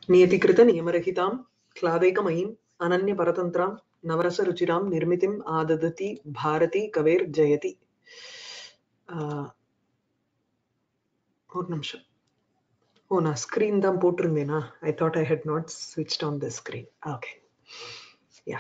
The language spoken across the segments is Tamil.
नियतिकृत नियमरहितां क्लादैकमयीम् अनन्यपरतन्त्रां नवरसरुचिरां निर्मितिम् आददति भारती कवेर्जयति ஆஹ் ஒரு நிமிஷம் ஓ நான் ஸ்க்ரீன் தான் போட்டிருந்தேனா I thought I had not ஸ்விட்ச் on the screen okay yeah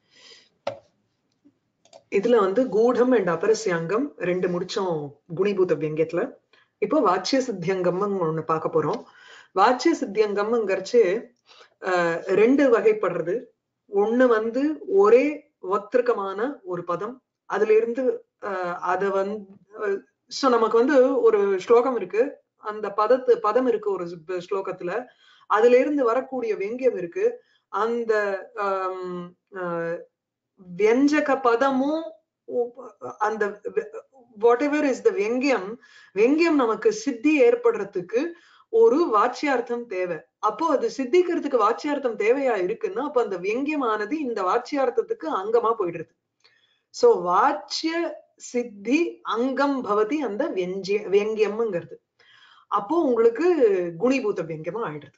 இதுல வந்து கூடம் அண்ட் அபரஸ்யாங்கம் ரெண்டு முடிச்சோம் குணிபூத வியங்கியத்துல இப்போ வாச்சிய சித்தியங்கம்னு ஒண்ணு பார்க்க போறோம் வாச்சிய சித்தியங்கம்ங்கிறச்சு ஆஹ் ரெண்டு வகைப்படுறது ஒண்ணு வந்து ஒரே வக்திருக்கமான ஒரு பதம் அதுல இருந்து ஆஹ் அத வந்து சோ நமக்கு வந்து ஒரு ஸ்லோகம் இருக்கு அந்த பதத்து பதம் இருக்கு ஒரு ஸ்லோகத்துல அதுல இருந்து வரக்கூடிய வெங்கியம் இருக்கு அந்த வியஞ்சக பதமும் அந்த வாட் எவர் இஸ் த வெங்கியம் வெங்கியம் நமக்கு சித்தி ஏற்படுறதுக்கு ஒரு வாட்சியார்த்தம் தேவை அப்போ அது சித்திக்கிறதுக்கு வாட்சியார்த்தம் தேவையா இருக்குன்னா அப்ப அந்த வெங்கியமானது இந்த வாட்சியார்த்தத்துக்கு அங்கமா போயிடுறது சோ வாச்சிய சித்தி அங்கம் பவதி அந்த வெஞ்சிய வெங்கியம்ங்கிறது அப்போ உங்களுக்கு குணிபூத வெங்கியமா ஆயிடுது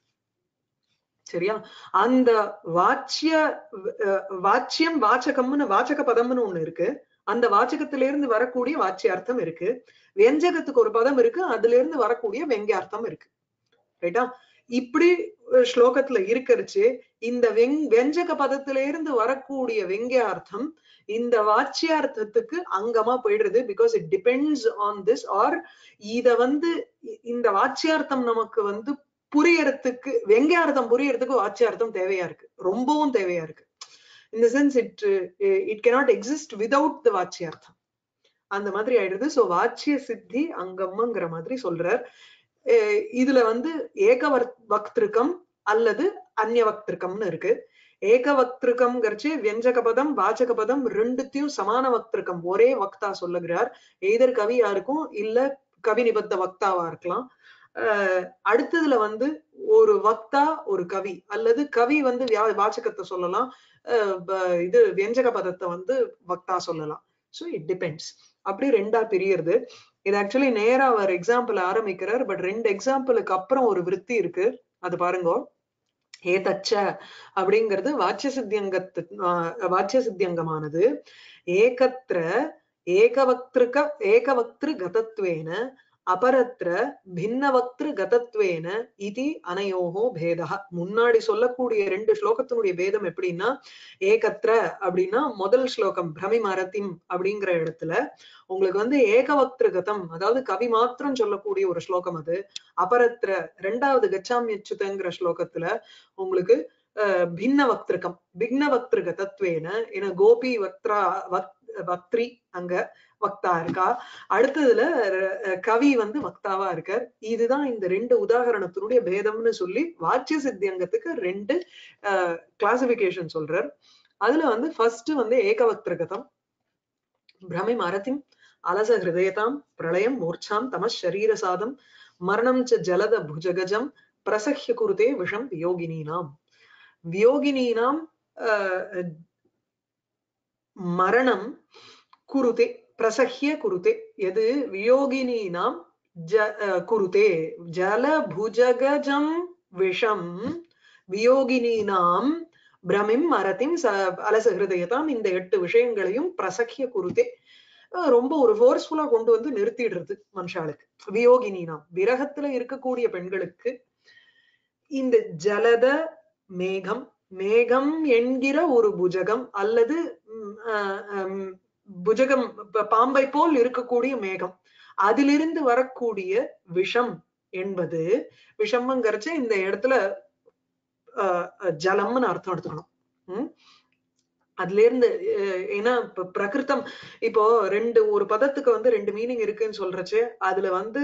சரியா அந்த வாச்சிய வாச்சியம் வாச்சகம்னு வாச்சக பதம்னு ஒண்ணு இருக்கு அந்த வாச்சகத்திலிருந்து வரக்கூடிய வாச்சியார்த்தம் இருக்கு வெஞ்சகத்துக்கு ஒரு பதம் இருக்கு அதுல இருந்து வரக்கூடிய வெங்கியார்த்தம் இருக்கு ரைட்டா இப்படி ஸ்லோகத்துல இருக்கிறச்சு இந்த வெங் வெஞ்சக பதத்தில இருந்து வரக்கூடிய வெங்கியார்த்தம் இந்த வாச்சியார்த்தத்துக்கு அங்கமா போயிடுறது because it depends on this or இத வந்து இந்த வாச்சியார்த்தம் நமக்கு வந்து புரியறதுக்கு வெங்கியார்த்தம் புரியறதுக்கு வாச்சியார்த்தம் தேவையா இருக்கு ரொம்பவும் தேவையா இருக்கு இந்த sense it it cannot exist without the வாச்சியார்த்தம் அந்த மாதிரி ஆயிடுது சோ வாச்சிய சித்தி அங்கம்ங்கிற மாதிரி சொல்றார் இதுல வந்து ஏக வக்திருக்கம் அல்லது அந்நிய வக்திருக்கம்னு இருக்கு ஏக வக்திருக்கம்ங்கிறச்சு வியஞ்சக பதம் வாச்சக பதம் ரெண்டுத்தையும் சமான வக்திருக்கம் ஒரே வக்தா சொல்லுகிறார் எய்தர் கவியா இருக்கும் இல்ல கவி நிபத்த வக்தாவா இருக்கலாம் அஹ் அடுத்ததுல வந்து ஒரு வக்தா ஒரு கவி அல்லது கவி வந்து வாச்சகத்தை சொல்லலாம் இது வியஞ்சக பதத்தை வந்து வக்தா சொல்லலாம் ஸோ இட் டிபெண்ட்ஸ் அப்படி ரெண்டா பிரியறது இது ஆக்சுவலி நேரா அவர் எக்ஸாம்பிள் ஆரம்பிக்கிறார் பட் ரெண்டு எக்ஸாம்பிளுக்கு அப்புறம் ஒரு விற்பி இருக்கு அது பாருங்க ஏதச்ச அப்படிங்கிறது வாச்சிய சித்தியங்கத்து வாச்சிய சித்தியங்கமானது ஏகத்திர ஏகவக்திருக்க ஏகவக்திரு கதத்வேன அபரத்திர பின்னவக்திரு கதத்வேன இது அனையோகோ பேதா முன்னாடி சொல்லக்கூடிய ரெண்டு ஸ்லோகத்தினுடைய பேதம் எப்படின்னா ஏகத்திர அப்படின்னா முதல் ஸ்லோகம் பிரமி மரத்திம் அப்படிங்கிற இடத்துல உங்களுக்கு வந்து ஏகவக்திரு கதம் அதாவது கவி மாத்திரம் சொல்லக்கூடிய ஒரு ஸ்லோகம் அது அபரத்திர ரெண்டாவது கச்சாமியச்சுதங்கிற ஸ்லோகத்துல உங்களுக்கு பின்ன வக்திருக்கம் பிக்ன வக்திருக தத்வேன ஏன்னா கோபி வக்திரா வக் வக்திரி அங்க வக்தா இருக்கா அடுத்ததுல கவி வந்து வக்தாவா இருக்கார் இதுதான் இந்த ரெண்டு உதாகரணத்தினுடைய பேதம்னு சொல்லி வாச்சிய சித்தியங்கத்துக்கு ரெண்டு கிளாசிபிகேஷன் சொல்றார் அதுல வந்து ஃபர்ஸ்ட் வந்து ஏகவக்திரகதம் பிரமி மரத்தின் அலச ஹிருதயதாம் பிரளயம் மூர்ச்சாம் தம சரீரசாதம் மரணம் ச ஜலத புஜகஜம் பிரசஹ்ய குருதே விஷம் வியோகினீனாம் வியோகினீனாம் மரணம் குருதே பிரசஹ்ய குருதே எது வியோகினீனாம் ஜ குருதே ஜல புஜகஜம் விஷம் வியோகினீனாம் பிரமிம் மரத்தின் ச அலச ஹிருதயதாம் இந்த எட்டு விஷயங்களையும் பிரசக்கிய குருதே ரொம்ப ஒரு ஃபோர்ஸ்ஃபுல்லா கொண்டு வந்து நிறுத்திடுறது மனுஷாளுக்கு வியோகினினாம் விரகத்துல இருக்கக்கூடிய பெண்களுக்கு இந்த ஜலத மேகம் மேகம் என்கிற ஒரு புஜகம் அல்லது புஜகம் பாம்பை போல் இருக்கக்கூடிய மேகம் அதிலிருந்து வரக்கூடிய விஷம் என்பது விஷம்ங்கிறச்ச இந்த இடத்துல ஜலம்னு அர்த்தம் எடுத்துக்கணும் உம் அதுல இருந்து ஏன்னா பிரகிருத்தம் இப்போ ரெண்டு ஒரு பதத்துக்கு வந்து ரெண்டு மீனிங் இருக்குன்னு சொல்றச்சு அதுல வந்து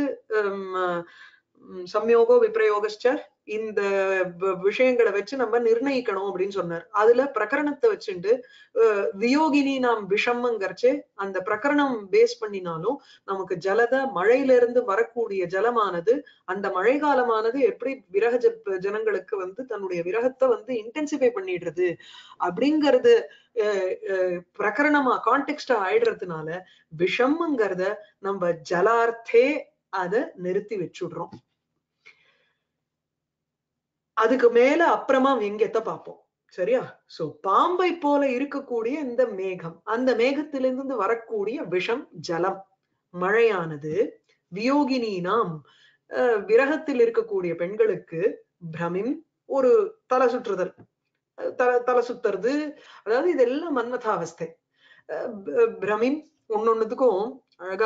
சம்யோகோ விப்ரயோகச்ச இந்த விஷயங்களை வச்சு நம்ம நிர்ணயிக்கணும் அப்படின்னு சொன்னார் அதுல பிரகரணத்தை வச்சுட்டு வியோகினி நாம் விஷம்ங்கிறச்சு அந்த பிரகரணம் பேஸ் பண்ணினாலும் நமக்கு ஜலத மழையில இருந்து வரக்கூடிய ஜலமானது அந்த மழை காலமானது எப்படி விரக ஜனங்களுக்கு வந்து தன்னுடைய விரகத்தை வந்து இன்டென்சிஃபை பண்ணிடுறது அப்படிங்கிறது பிரகரணமா கான்டெக்டா ஆயிடுறதுனால விஷம்ங்கிறத நம்ம ஜலார்த்தே அதை நிறுத்தி வச்சுடுறோம் அதுக்கு மேல அப்புறமா வெங்கத்தை பார்ப்போம் சரியா சோ பாம்பை போல இருக்கக்கூடிய இந்த மேகம் அந்த மேகத்திலிருந்து வரக்கூடிய விஷம் ஜலம் மழையானது வியோகினீனாம் அஹ், விரகத்தில் இருக்கக்கூடிய பெண்களுக்கு பிரமிம் ஒரு தலை சுற்றுதல் அஹ் தலை தலை சுத்துறது அதாவது இதெல்லாம் மன்மதாவஸ்தை அஹ் ப- பிரமிம் ஒன்னொன்னுத்துக்கும் அழகா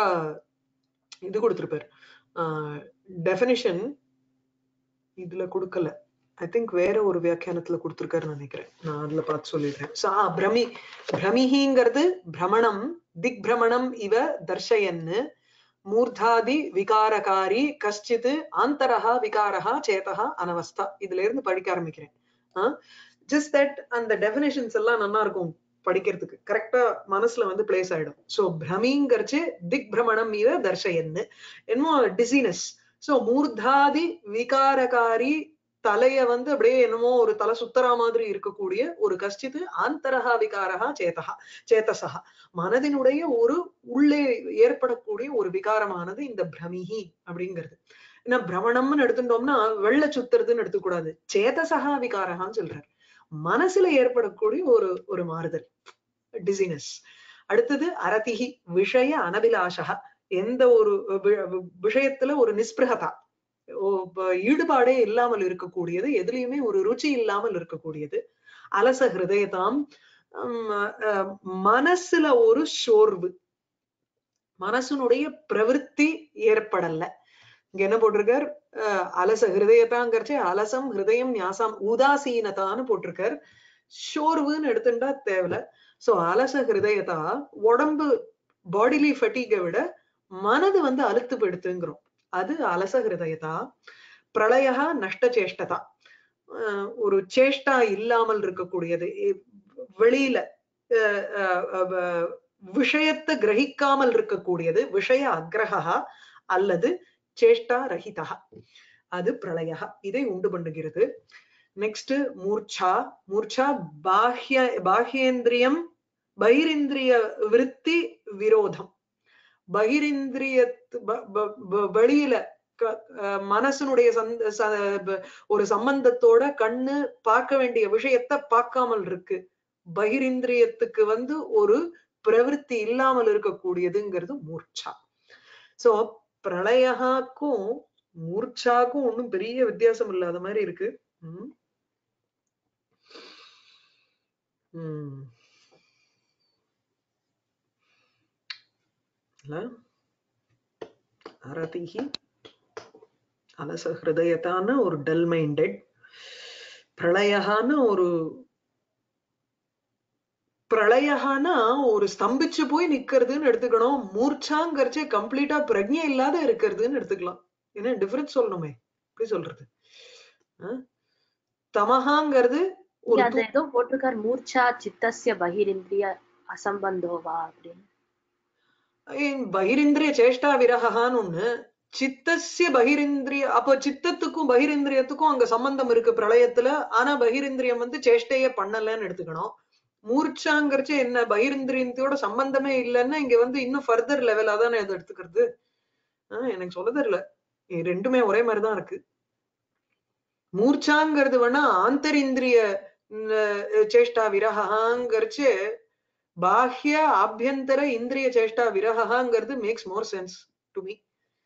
இது கொடுத்திருப்பார் டெபினிஷன் இதுல கொடுக்கல ஐ திங்க் வேற ஒரு வியாக்கியானத்துல கொடுத்திருக்காருன்னு நினைக்கிறேன் நான் அதுல பார்த்து சொல்லிடுறேன் So, ஆ, பிரமி பிரமிஹிங்கிறது பிரமணம் திக் பிரமணம் இவ தர்ஷயன்னு மூர்தாதி விகாரகாரி கஷ்டித் ஆந்தரஹா விகாரஹா சேதஹா அனவஸ்தா இதுல இருந்து படிக்க ஆரம்பிக்கிறேன் ஜஸ்ட் தட் அந்த டெபினேஷன்ஸ் எல்லாம் நல்லா இருக்கும் படிக்கிறதுக்கு கரெக்டா மனசுல வந்து பிளேஸ் ஆயிடும் சோ பிரமிங்கிறச்சு திக் பிரமணம் இவ தர்ஷயன்னு என்னமோ டிசினஸ் சோ மூர்தாதி விகாரகாரி தலைய வந்து அப்படியே என்னமோ ஒரு தலை சுத்தரா மாதிரி இருக்கக்கூடிய ஒரு கஷ்டித்து ஆந்தரஹா விகாரஹா சேதஹா சேதசஹா மனதினுடைய ஒரு உள்ளே ஏற்படக்கூடிய ஒரு விகாரமானது இந்த பிரமிஹி அப்படிங்கிறது ஏன்னா பிரமணம்னு எடுத்துட்டோம்னா வெள்ள சுத்துறதுன்னு எடுத்துக்கூடாது சேதசகா விகாரகான்னு சொல்றாரு மனசுல ஏற்படக்கூடிய ஒரு ஒரு மாறுதல் டிசினஸ் அடுத்தது அரதிகி விஷய அனபிலாஷகா எந்த ஒரு வி- வி- விஷயத்துல ஒரு நிஸ்பிருகதா ஓ, ப- ஈடுபாடே இல்லாமல் இருக்கக்கூடியது எதுலயுமே ஒரு ருச்சி இல்லாமல் இருக்கக்கூடியது அலச ஹிருதயதாம் ஹம், அஹ், மனசுல ஒரு சோர்வு மனசுனுடைய பிரவிற்த்தி ஏற்படல இங்க என்ன போட்டிருக்கார் அஹ், அலச ஹிருதயத்தாங்கிறச்சு அலசம் ஹிருதயம் ஞாசம் உதாசீனதான்னு போட்டிருக்கார் சோர்வுன்னு எடுத்துட்டா தேவையில்ல சோ அலச ஹிருதயதா உடம்பு பாடிலி ஃபட்டிகை விட மனது வந்து அழுத்து படுத்துங்கிறோம் அது அலச ஹிருதயதா பிரளயா நஷ்ட சேஷ்டதா அஹ் ஒரு சேஷ்டா இல்லாமல் இருக்கக்கூடியது இ- வெளியில அஹ் அஹ் அஹ் விஷயத்தை கிரகிக்காமல் இருக்கக்கூடியது விஷய அக்ரஹா அல்லது சேஷ்டா ரஹிதா அது பிரளயா இதை உண்டு பண்ணுகிறது நெக்ஸ்ட் மூர்ச்சா மூர்ச்சா பாஹ்ய பாஹ்யேந்திரியம் பகிரிந்திரிய விருத்தி விரோதம் பகிரிந்திரிய வெளியில க- அஹ் மனசனுடைய சந்த ச- ப- ஒரு சம்பந்தத்தோட கண்ணு பார்க்க வேண்டிய விஷயத்த பார்க்காமல் இருக்கு பகிரிந்திரியத்துக்கு வந்து ஒரு பிரவிற்த்தி இல்லாமல் இருக்கக்கூடியதுங்கிறது மூர்ச்சா சோ பிரளயகாக்கும் மூர்ச்சாக்கும் ஒண்ணும் பெரிய வித்தியாசம் இல்லாத மாதிரி இருக்கு உம் உம் இல்ல? அரதிஹி அலச ஹிருதயத்தான ஒரு டல் மைண்டட் பிரளயகான ஒரு பிரளயகானா ஒரு ஸ்தம்பிச்சு போய் நிக்கிறதுன்னு எடுத்துக்கணும் மூர்ச்சாங்கிறச்சே கம்ப்ளீட்டா பிரஜை இல்லாத இருக்கிறதுன்னு எடுத்துக்கலாம் என்ன டிஃபரன்ஸ் சொல்லணுமே எப்படி சொல்றது அஹ்? தமஹாங்கிறது ஒரு அது ஏதோ போட்டிருக்கார் மூர்ச்சா சித்தஸ்ய பகிரிந்திரிய அசம்பந்தோவா அப்படின்னு ஏன் பகிரிந்திரிய சேஷ்டா விரகான்னு ஒண்ணு சித்தஸ்ய பகிரிந்திரிய அப்போ சித்தத்துக்கும் பகிரிந்திரியத்துக்கும் அங்க சம்பந்தம் இருக்கு பிரளயத்துல ஆனா பகிரிந்திரியம் வந்து சேஷ்டையே பண்ணலன்னு எடுத்துக்கணும் மூர்ச்சாங்கிறச்சு என்ன பகிரிந்திரியத்தோட சம்பந்தமே இல்லைன்னா இங்க வந்து இன்னும் ஃபர்தர் லெவலா தானே அதை எடுத்துக்கிறது ஆஹ் எனக்கு சொல்ல தெரியல இது ரெண்டுமே ஒரே மாதிரிதான் இருக்கு மூர்ச்சாங்கிறது வேணா ஆந்தரிந்திரிய ந- சேஷ்டா விரகாங்கிறச்சு பாஹ்ய ஆபியந்தர இந்திரிய சேஷ்டா விரகாங்கிறது makes more sense to me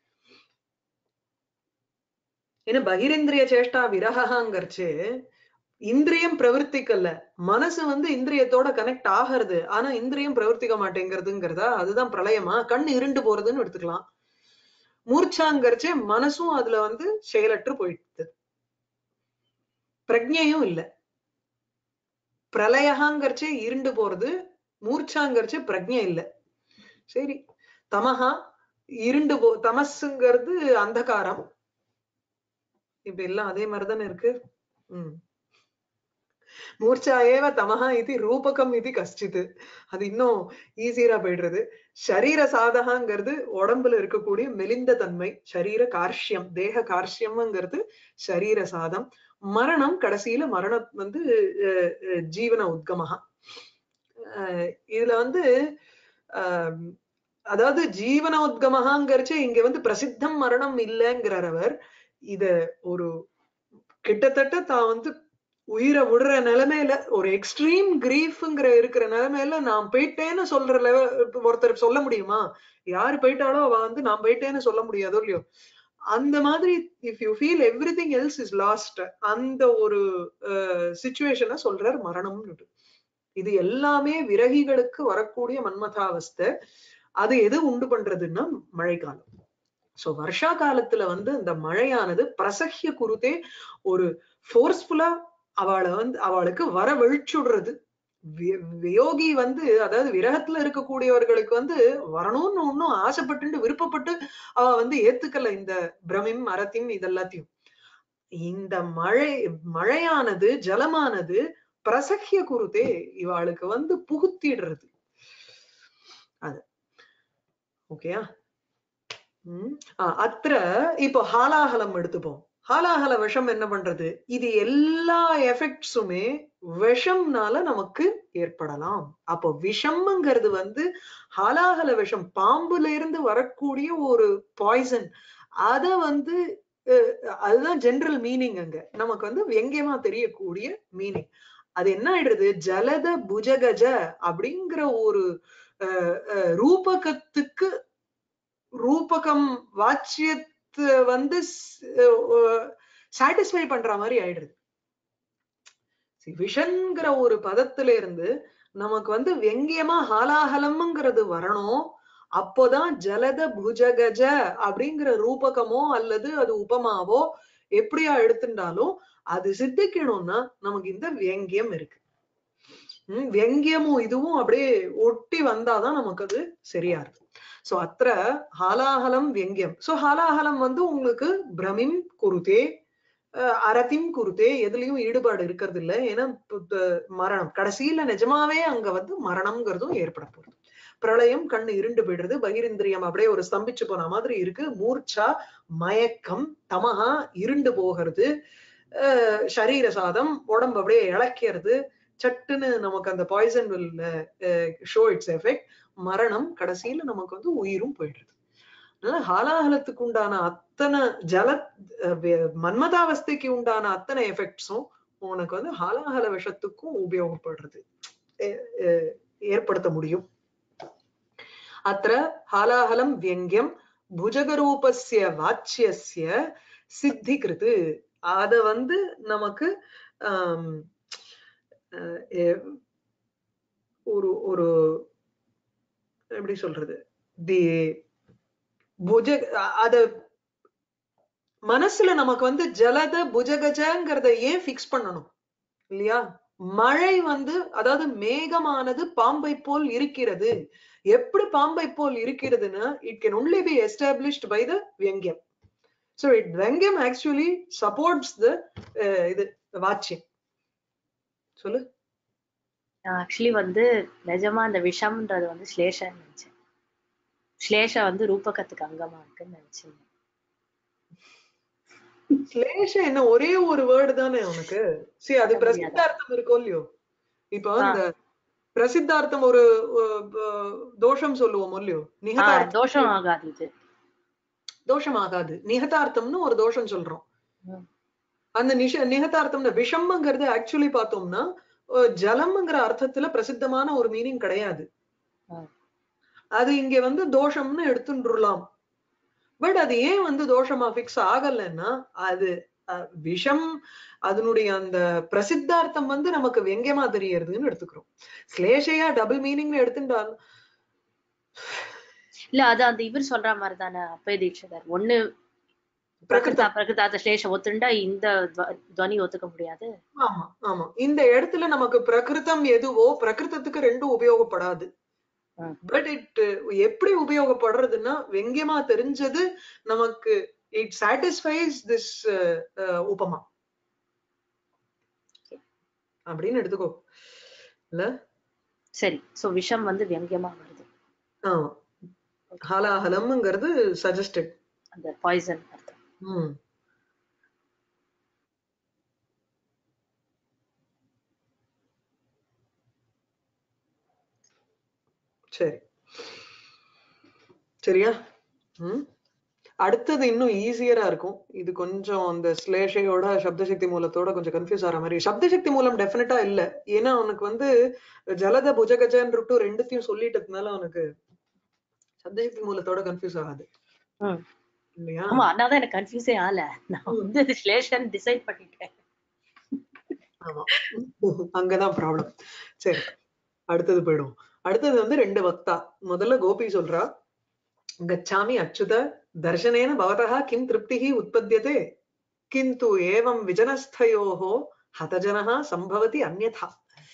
ஏன்னா பகிரேந்திரிய சேஷ்டா விரகாங்கிறச்சு இந்திரியம் பிரவர்த்திக்கல்ல மனசு வந்து இந்திரியத்தோட கனெக்ட் ஆகிறது ஆனா இந்திரியம் பிரவர்த்திக்க மாட்டேங்கிறதுங்கிறதா அதுதான் பிரளயமா கண் இருண்டு போறதுன்னு எடுத்துக்கலாம் மூர்ச்சாங்கிறச்சு மனசும் அதுல வந்து செயலற்று போயிடுது பிரஜையும் இல்ல பிரளயகாங்கிறச்சு இருண்டு போறது மூர்ச்சாங்கிறச்சு பிரஜை இல்ல சரி தமஹா இருண்டு போ தமசுங்கிறது அந்தகாரம் இப்ப எல்லாம் அதே மாதிரிதானே இருக்கு உம் மூர்ச்சா ஏவ தமஹா இது ரூபகம் இது கஷ்டித்து அது இன்னும் ஈஸியரா போயிடுறது சரீர சாதகாங்கிறது உடம்புல இருக்கக்கூடிய மெலிந்த தன்மை சரீர கார்ஷ்யம் தேக கார்ஷ்யம்ங்கிறது சரீர சாதம் மரணம் கடைசியில மரணம் வந்து அஹ், அஹ், ஜீவன உத்கமகா அஹ், இதுல வந்து ஆஹ், அதாவது ஜீவன உத்கமகாங்கிறச்சு இங்க வந்து பிரசித்தம் மரணம் இல்லைங்கிறார் அவர் இத ஒரு கிட்டத்தட்ட தான் வந்து உயிரை விடுற நிலைமையில ஒரு எக்ஸ்ட்ரீம் கிரீஃப்ங்கிற இருக்கிற நிலைமையில நான் போயிட்டேன்னு சொல்ற லெவல் ஒருத்தர் சொல்ல முடியுமா யாரு போயிட்டாலோ அவ வந்து நான் போயிட்டேன்னு சொல்ல முடியாதோ இல்லையோ அந்த மாதிரி if you feel everything else is lost அந்த ஒரு சுச்சுவேஷனை சொல்றார் மரணம்னு இது எல்லாமே விரகிகளுக்கு வரக்கூடிய மன்மதாவஸ்தை அது எது உண்டு பண்றதுன்னா மழைக்காலம் சோ வருஷா காலத்துல வந்து இந்த மழையானது பிரசஹ்ய குருதே ஒரு ஃபோர்ஸ்ஃபுல்லா அவளை வந்து அவளுக்கு வர வெளிச்சுடுறது வியோகி வந்து அதாவது விரகத்துல இருக்கக்கூடியவர்களுக்கு வந்து வரணும்னு ஒன்னும் ஆசைப்பட்டு விருப்பப்பட்டு அவ வந்து ஏத்துக்கல இந்த பிரமிம் அரத்திம் இதெல்லாத்தையும் இந்த மழை மழையானது ஜலமானது பிரசக்கிய குருதே இவாளுக்கு வந்து புகுத்திடுறது அது ஓகேயா உம் அத்திர இப்போ ஹாலாஹலம் எடுத்துப்போம் ஹாலாஹல விஷம் என்ன பண்றது இது எல்லா எஃபெக்ட்ஸுமே விஷம்னால நமக்கு ஏற்படலாம் அப்போ விஷம்ங்கிறது வந்து ஹாலாஹல விஷம் பாம்புல இருந்து வரக்கூடிய ஒரு பாய்சன் அத வந்து அதுதான் ஜெனரல் மீனிங் அங்க நமக்கு வந்து வெங்கியமா தெரியக்கூடிய மீனிங் அது என்ன ஆயிடுறது ஜலத புஜகஜ அப்படிங்கிற ஒரு ரூபகத்துக்கு ரூபகம் வாச்சியத்தை வந்து சாட்டிஸ்ஃபை பண்ற மாதிரி ஆயிடுது விஷன்கிற ஒரு பதத்துல இருந்து நமக்கு வந்து வெங்கியமா ஹாலாஹலம்ங்கிறது வரணும் அப்போதான் ஜலத புஜகஜ அப்படிங்கிற ரூபகமோ அல்லது அது உபமாவோ எப்படியா எடுத்துட்டாலும் அது சித்திக்கணும்னா நமக்கு இந்த வெங்கியம் இருக்கு உம் வெங்கியமும் இதுவும் அப்படியே ஒட்டி வந்தாதான் நமக்கு அது சரியா இருக்கு சோ அத்த ஹாலாஹலம் வெங்கியம் சோ ஹாலாஹலம் வந்து உங்களுக்கு பிரமிம் குருதே அரத்தின் குருதே எதுலயும் ஈடுபாடு இருக்கிறது இல்ல ஏன்னா மரணம் கடைசியில நிஜமாவே அங்க வந்து மரணம்ங்கிறதும் ஏற்பட போகுது பிரளயம் கண்ணு இருண்டு போயிடுறது பகிரிந்திரியம் அப்படியே ஒரு ஸ்தம்பிச்சு போன மாதிரி இருக்கு மூர்ச்சா மயக்கம் தமஹா இருண்டு போகிறது சரீர சாதம் உடம்பு அப்படியே இழக்கிறது சட்டுன்னு நமக்கு அந்த poison will show its effect மரணம் கடைசியில நமக்கு வந்து உயிரும் போயிடுது அதனால ஹாலாஹலத்துக்கு உண்டான அத்தனை ஜல மன்மதாவஸ்தைக்கு உண்டான அத்தனை எஃபெக்ட்ஸும் உனக்கு வந்து ஹாலாஹல விஷத்துக்கும் உபயோகப்படுறது ஏற்படுத்த முடியும் அத்த ஹாலாஹலம் வியங்கியம் புஜகரூபஸ்ய வாச்சியஸ்ய சித்தி கிருது அத வந்து நமக்கு ஆஹ் ஒரு ஒரு எப்படி சொல்றது தி புஜ அத மனசுல நமக்கு வந்து ஜலத புஜகஜங்கிறத ஏன் பிக்ஸ் பண்ணணும் இல்லையா மழை வந்து அதாவது மேகமானது பாம்பை போல் இருக்கிறது எப்படி பாம்பை போல் இருக்கிறதுன்னா it can only be established by the வெங்கியம் ஸோ இட் வெங்கியம் ஆக்சுவலி சப்போர்ட்ஸ் த இது வாட்சியம் சொல்லு ஆக்சுவலி வந்து நிஜமா அந்த விஷம்ன்றது வந்து ஸ்லேஷன் நினைச்சேன் ஸ்லேஷ வந்து ரூபகத்துக்கு அங்கமா இருக்குன்னு நினைச்சேன் ஸ்லேஷ என்ன ஒரே ஒரு வேர்டு தானே உனக்கு சரி அது பிரசித்தார்த்தம் இருக்கும் இல்லையோ இப்போ இந்த பிரசித்தார்த்தம் ஒரு தோஷம் சொல்லுவோம் இல்லையோ நிகதார்த்தம் தோஷம் ஆகாது இது தோஷம் ஆகாது நிகதார்த்தம்னு ஒரு தோஷம் சொல்றோம் அந்த நிஷ நிகதார்த்தம்னா விஷம்ங்கிறது ஆக்சுவலி பார்த்தோம்னா ஜலம்ங்கிற அர்த்தத்துல பிரசித்தமான ஒரு மீனிங் கிடையாது அது இங்க வந்து தோஷம்னு எடுத்துட்டுலாம் பட் அது ஏன் வந்து தோஷமா பிக்ஸ் ஆகலைன்னா அது விஷம் அதனுடைய அந்த பிரசித்தார்த்தம் வந்து நமக்கு வெங்கியமா தெரியறதுன்னு எடுத்துக்கிறோம் ஸ்லேஷையா டபுள் மீனிங் எடுத்துட்டாலும் இல்ல அது அந்த இவர் சொல்ற மாதிரி தானே அப்பய தீட்சிதர் ஒண்ணு பிரகிருதா பிரகிருதாத்த ஸ்லேஷம் ஒத்துண்டா இந்த துவனி ஒத்துக்க முடியாது ஆமா ஆமா இந்த இடத்துல நமக்கு பிரகிருதம் எதுவோ பிரகிருதத்துக்கு ரெண்டும் உபயோகப்படாது பட் இட் எப்படி உபயோகப்படுறதுன்னா வெங்கியமா தெரிஞ்சது நமக்கு இட் சாட்டிஸ்ஃபைஸ் திஸ் உபமா அப்படின்னு எடுத்துக்கோ இல்ல சரி சோ விஷம் வந்து வெங்கியமா வருது ஆமா ஹலாஹலம்ங்கிறது சஜஸ்டட் அந்த பாய்சன் அர்த்தம் ம் சரி சரியா ம் அடுத்தது இன்னும் ஈஸியரா இருக்கும் இது கொஞ்சம் அந்த ஸ்லேஷையோட சப்தசக்தி மூலத்தோட கொஞ்சம் கன்ஃபியூஸ் ஆகிற மாதிரி சப்தசக்தி மூலம் டெஃபினட்டா இல்ல ஏன்னா அவனுக்கு வந்து ஜலத புஜகஜன்ட்டு ரெண்டுத்தையும் சொல்லிட்டதுனால அவனுக்கு சப்தசக்தி மூலத்தோட கன்ஃபியூஸ் ஆகாது ம். இல்லையா ஆமா அதனாலதான் எனக்கு கன்ஃபியூஸே ஆகல நான் வந்து அது ஸ்லேஷன் டிசைட் பண்ணிட்டேன் ஆமா அங்கதான் ப்ராப்ளம் சரி அடுத்தது போயிடும் அடுத்தது வந்து ரெண்டு வக்தா முதல்ல கோபி சொல்றா கச்சாமி அச்சுத தர்சனேன பவதः கிம் திருப்திः உற்பத்தியதே கிந்து ஏவம் விஜனஸ்தயோः हतजनः सम्भवति अन्यथा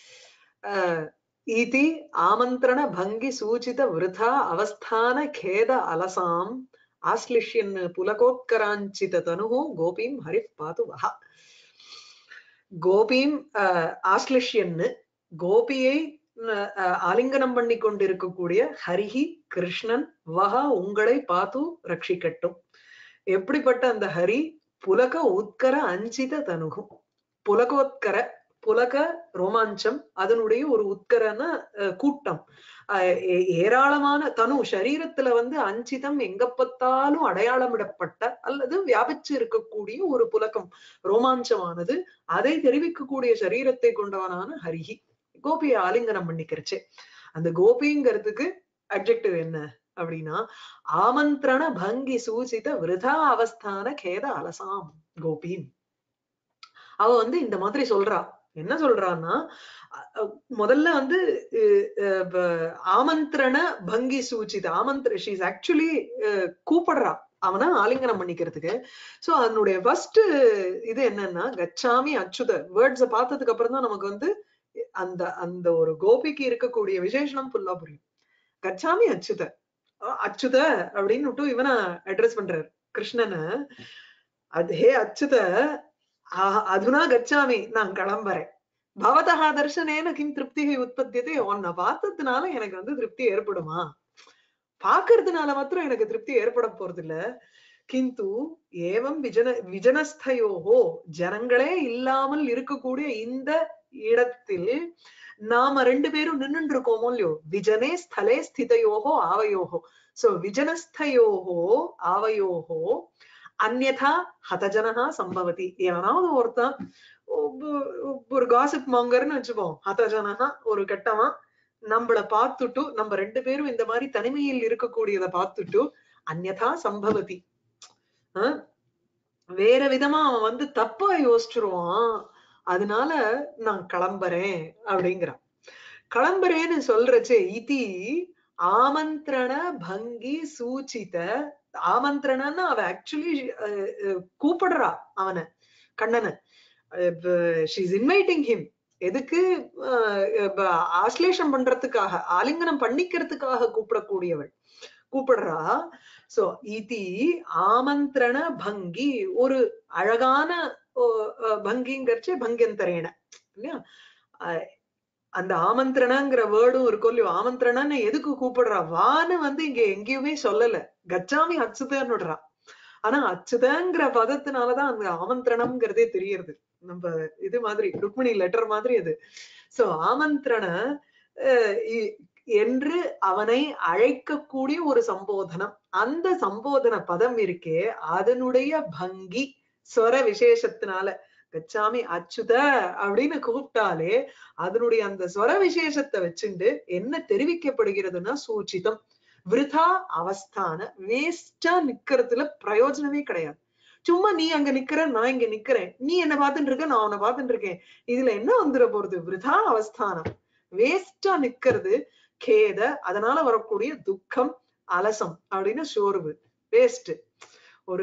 अ, इति आमन्त्रण भङ्गि सूचित वृथा अवस्थान खेद अलसाम् आश्लिष्यन् पुलकोत्कराञ्चित तनुः गोपीं हरिः पातु वः கோபியும் அஹ், ஆஸ்லிஷ்யன்னு கோபியை அஹ், அஹ், ஆலிங்கனம் பண்ணி கொண்டிருக்கக்கூடிய ஹரிஹி கிருஷ்ணன் வஹ உங்களை பார்த்து ரட்சிக்கட்டும் எப்படிப்பட்ட அந்த ஹரி புலக உத்கர அஞ்சித தனுகும் புலகோத்கர புலக ரோமாஞ்சம் அதனுடைய ஒரு உத்கரன அஹ், கூட்டம் அஹ், ஏ- ஏராளமான தனு சரீரத்துல வந்து அஞ்சிதம் எங்க பார்த்தாலும் அடையாளமிடப்பட்ட அல்லது வியாபிச்சு இருக்கக்கூடிய ஒரு புலகம் ரோமாஞ்சமானது அதை தெரிவிக்கக்கூடிய சரீரத்தை கொண்டவனான ஹரிஹி கோபியை ஆலிங்கனம் பண்ணிக்கிறச்சு அந்த கோபிங்கிறதுக்கு அப்ஜெக்டிவ் என்ன அப்படின்னா ஆமந்திரண பங்கி சூசித விருதா அவஸ்தான கேத அலசாம் கோபின் அவ வந்து இந்த மாதிரி சொல்றா என்ன சொல்றான்னா அ- அ- முதல்ல வந்து அஹ், அஹ், ப- ஆமந்திரண பங்கி சூச்சித ஆமந்திர ஷீஸ் ஆக்சுவலி கூப்பிடுறா அவனை ஆலிங்கனம் பண்ணிக்கிறதுக்கு சோ அதனுடைய ஃபர்ஸ்ட் இது என்னன்னா கச்சாமி அச்சுத வேர்ட்ஸ பார்த்ததுக்கு அப்புறம் தான் நமக்கு வந்து அந்த அந்த ஒரு கோபிக்கு இருக்கக்கூடிய விசேஷனம் ஃபுல்லா புரியும் கச்சாமி அச்சுத அஹ் அச்சுத அப்படின்னு இவனை அட்ரஸ் பண்றாரு கிருஷ்ணனை அது ஹே அச்சுத ஆஹ், அதுனா கச்சாமி நான் கிளம்புறேன் பவதா தர்ஷனேன கிம் திருப்தி உற்பத்தியதே உன்னை பார்த்ததுனால எனக்கு வந்து திருப்தி ஏற்படுமா பாக்குறதுனால மாத்திரம் எனக்கு திருப்தி ஏற்பட போறது இல்ல கிந்து ஏவம் விஜன விஜனஸ்தயோகோ ஜனங்களே இல்லாமல் இருக்கக்கூடிய இந்த இடத்தில் நாம ரெண்டு பேரும் நின்னுட்டு இருக்கோமோ இல்லையோ விஜனே ஸ்தலே ஸ்திதயோகோ ஆவயோகோ சோ விஜனஸ்தயோகோ ஆவயோகோ அந்யதா ஹதஜனஹா சம்பவதி எவனாவது ஒருத்தன் ஒவ்வொ- ஒரு காசிப் மாங்கர்னு வச்சுப்போம் ஹதஜனஹா ஒரு கெட்டவன் நம்மள பார்த்துட்டு நம்ம ரெண்டு பேரும் இந்த மாதிரி தனிமையில் இருக்கக்கூடியத பார்த்துட்டு அந்யதா சம்பவதி ஆஹ் வேற விதமா அவன் வந்து தப்பா யோசிச்சிருவான் அதனால நான் கிளம்புறேன் அப்படிங்கிறான் கிளம்புறேன்னு சொல்றச்சே இதி ஆமந்திரண பங்கி சூச்சித ஆமந்திரணன்னு அவ ஆக்சுவலி கூப்பிடுறா அவனை கண்ணனை ஷீஸ் இன்வைட்டிங் ஹிம் எதுக்கு அஹ், இப்ப ஆஸ்லேஷம் பண்றதுக்காக ஆலிங்கனம் பண்ணிக்கிறதுக்காக கூப்பிடக்கூடியவள் கூப்பிடுறா சோ இதி ஆமந்திரண பங்கி ஒரு அழகான ஓ, அஹ், பங்கிங்கிறச்சு பங்கியந்தரேன இல்லையா அஹ், அந்த ஆமந்திரணங்கிற வேர்டும் இருக்கும் இல்லையோ ஆமந்திரணன்னு எதுக்கு கூப்பிடுறா வான்னு வந்து இங்க எங்கேயுமே சொல்லல கச்சாமி அச்சுதன்னுடுறா ஆனா அச்சுதங்கிற பதத்தினாலதான் அந்த ஆமந்திரணம்ங்கிறதே தெரியறது நம்ம இது மாதிரி ருக்மிணி லெட்டர் மாதிரி அது சோ ஆமந்திரண அஹ், இ- என்று அவனை அழைக்கக்கூடிய ஒரு சம்போதனம் அந்த சம்போதன பதம் இருக்கே அதனுடைய பங்கி ஸ்வர விசேஷத்தினால கச்சாமி அச்சுத அப்படின்னு கூப்பிட்டாலே அதனுடைய அந்த ஸ்வர விசேஷத்தை வச்சுண்டு என்ன தெரிவிக்கப்படுகிறதுன்னா சூச்சிதம் விருதா அவஸ்தான வேஸ்டா நிக்கிறதுல பிரயோஜனமே கிடையாது சும்மா நீ அங்க நிக்கிற நான் இங்க நிக்கிறேன் நீ என்ன பார்த்துட்டு இருக்க நான் உன்னை பார்த்துட்டு இருக்கேன் இதுல என்ன வந்துட போறது விருதா அவஸ்தானம் வேஸ்டா நிக்கிறது கேத அதனால வரக்கூடிய துக்கம் அலசம் அப்படின்னு சோர்வு வேஸ்ட் ஒரு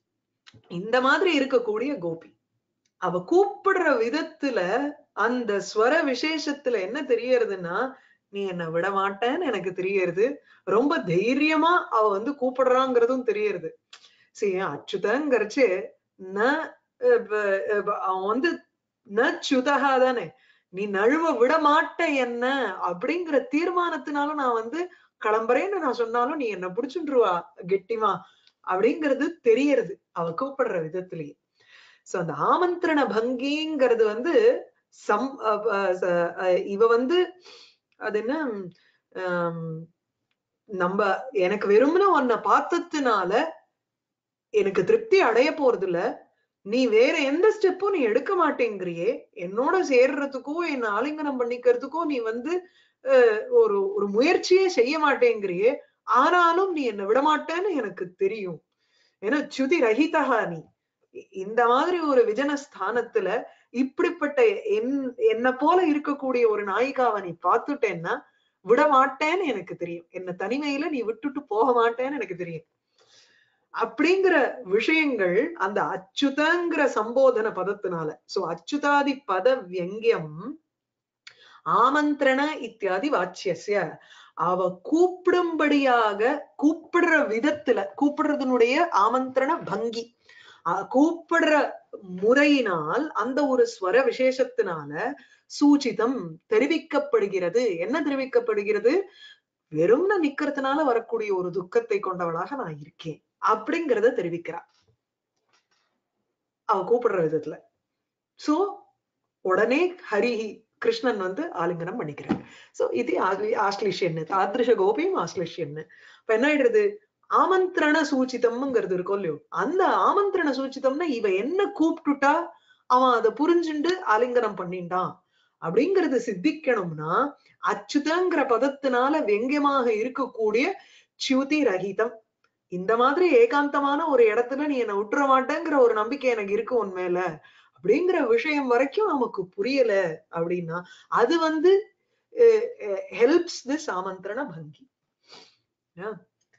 இந்த மாதிரி இருக்கக்கூடிய கோபி அவ கூப்பிடுற விதத்துல அந்த ஸ்வர விசேஷத்துல என்ன தெரியறதுன்னா நீ என்ன விட மாட்டேன்னு எனக்கு தெரியறது ரொம்ப தைரியமா அவ வந்து கூப்பிடுறாங்கிறதும் தெரியறது சரி அச்சுதங்கிறச்சு ந அஹ் ப- அஹ் ப- அவன் வந்து ந சுதகா தானே நீ நழுவ விட மாட்ட என்ன அப்படிங்கிற தீர்மானத்தினால நான் வந்து கிளம்புறேன்னு நான் சொன்னாலும் நீ என்ன புடிச்சுருவா கெட்டிமா அப்படிங்கிறது தெரியறது அவ கூப்பிடுற விதத்திலேயே சோ அந்த ஆமந்திரண பங்கிங்கிறது வந்து சம் அஹ் அஹ் ச- அஹ் இவ வந்து அது என்ன ஆம், நம்ம எனக்கு வெறுமனே உன்னை பார்த்ததுனால எனக்கு திருப்தி அடைய போறது இல்ல நீ வேற எந்த ஸ்டெப்பும் நீ எடுக்க மாட்டேங்கிறியே என்னோட சேர்றதுக்கோ என்ன ஆலிங்கனம் பண்ணிக்கிறதுக்கோ நீ வந்து அஹ், ஒரு ஒரு முயற்சியே செய்ய மாட்டேங்கிறியே ஆனாலும் நீ என்ன விடமாட்டேன்னு எனக்கு தெரியும் ஏன்னா சுதி ரஹிதா நீ இ- இந்த மாதிரி ஒரு விஜன ஸ்தானத்துல இப்படிப்பட்ட என் என்ன போல இருக்கக்கூடிய ஒரு நாயிகாவை நீ பார்த்துட்டேன்னா விட மாட்டேன்னு எனக்கு தெரியும் என்ன தனிமையில நீ விட்டுட்டு போக மாட்டேன்னு எனக்கு தெரியும் அப்படிங்கிற விஷயங்கள் அந்த அச்சுதங்கிற சம்போதன பதத்தினால சோ அச்சுதாதி பத வியங்கியம் ஆமந்திரண இத்தியாதி வாச்சியஸ்ய அவ கூப்பிடும்படியாக கூப்பிடுற விதத்துல கூப்பிடுறதுனுடைய ஆமந்திரண பங்கி அஹ் கூப்பிடுற முறையினால் அந்த ஒரு ஸ்வர விசேஷத்தினால சூச்சிதம் தெரிவிக்கப்படுகிறது என்ன தெரிவிக்கப்படுகிறது வெறும்ன நிக்கிறதுனால வரக்கூடிய ஒரு துக்கத்தை கொண்டவளாக நான் இருக்கேன் அப்படிங்கறத தெரிவிக்கிறா அவ கூப்பிடுற விதத்துல சோ உடனே ஹரிஹி கிருஷ்ணன் வந்து ஆலிங்கனம் பண்ணிக்கிறார் சோ இது ஆஸ்லி- ஆஸ்லிஷ்யன்னு தாத்ருஷ கோபியும் ஆஸ்லிஷ்யன்னு இப்ப என்ன ஆயிடுறது ஆமந்திரண சூச்சிதம்ங்கிறது இருக்கும் இல்லையோ அந்த ஆமந்திரண சூச்சிதம்னா இவ என்ன கூப்பிட்டுட்டா அவன் அதை புரிஞ்சுண்டு ஆலிங்கனம் பண்ணிட்டான் அப்படிங்கறது சித்திக்கணும்னா அச்சுதங்கிற பதத்தினால வெங்கியமாக இருக்கக்கூடிய சியுதி ரஹிதம் இந்த மாதிரி ஏகாந்தமான ஒரு இடத்துல நீ என்னை விட்டுற மாட்டேங்கிற ஒரு நம்பிக்கை எனக்கு இருக்கு உன் மேல அப்படிங்கிற விஷயம் வரைக்கும் நமக்கு புரியல அப்படின்னா அது வந்து ஹெல்ப்ஸ் திஸ் ஆமந்திரண பங்கி Yeah.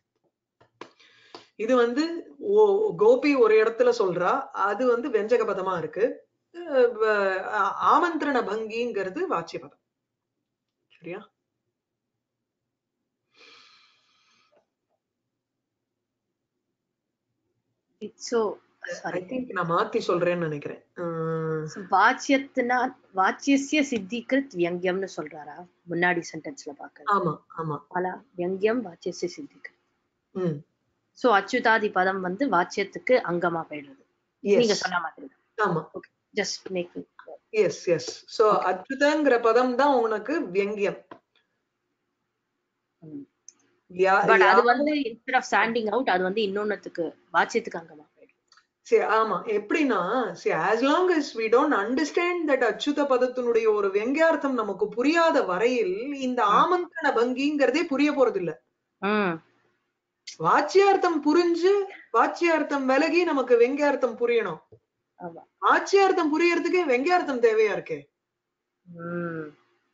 இது வந்து ஓ- கோபி ஒரு இடத்துல சொல்றா அது வந்து வெஞ்சக பதமா இருக்கு அஹ் வ- ஆ- ஆமந்திரண பங்கிங்கிறது வாச்சிய பதம் சரியா ஸோ ஐ சாரி திங்க் நான் மாத்தி சொல்றேன்னு நினைக்கிறேன் அஹ் வாச்சியத்தினா வாச்சியசிய சித்திகிருத் வியங்கியம்னு சொல்றாரா முன்னாடி சென்டென்ஸ்ல பாக்க ஆமா ஆமா பல வியங்கியம் வாச்சியசிய சித்திகிருத் ம் சோ அச்சுதாதி பதம் வந்து வாச்சியத்துக்கு அங்கமா போயிடுறது நீங்க எஸ் சொன்ன மாதிரி ஆமா just make yes yes so அச்சுதங்கிற பதம் தான் உனக்கு வியங்கியம் யா- பட் அது யா- வந்து இன்ஸ்டெட் ஆஃப் ஸ்டாண்டிங் அவுட் அது வந்து இன்னொன்னுத்துக்கு வாச்சியத்துக்கு அங்கமா போயிடும் சரி, ஆமா எப்படின்னா as long as we don't understand that அச்சுத பதத்தினுடைய ஒரு வெங்கியார்த்தம் நமக்கு புரியாத வரையில் இந்த ம். ஆமந்திரண பங்கிங்கிறதே புரிய போறது இல்ல ம் வாச்சியார்த்தம் புரிஞ்சு வாச்சியார்த்தம் விலகி நமக்கு வெங்கியார்த்தம் புரியணும் ஆமா வாச்சியார்த்தம் புரியறதுக்கே வெங்கியார்த்தம் தேவையா இருக்கே ம்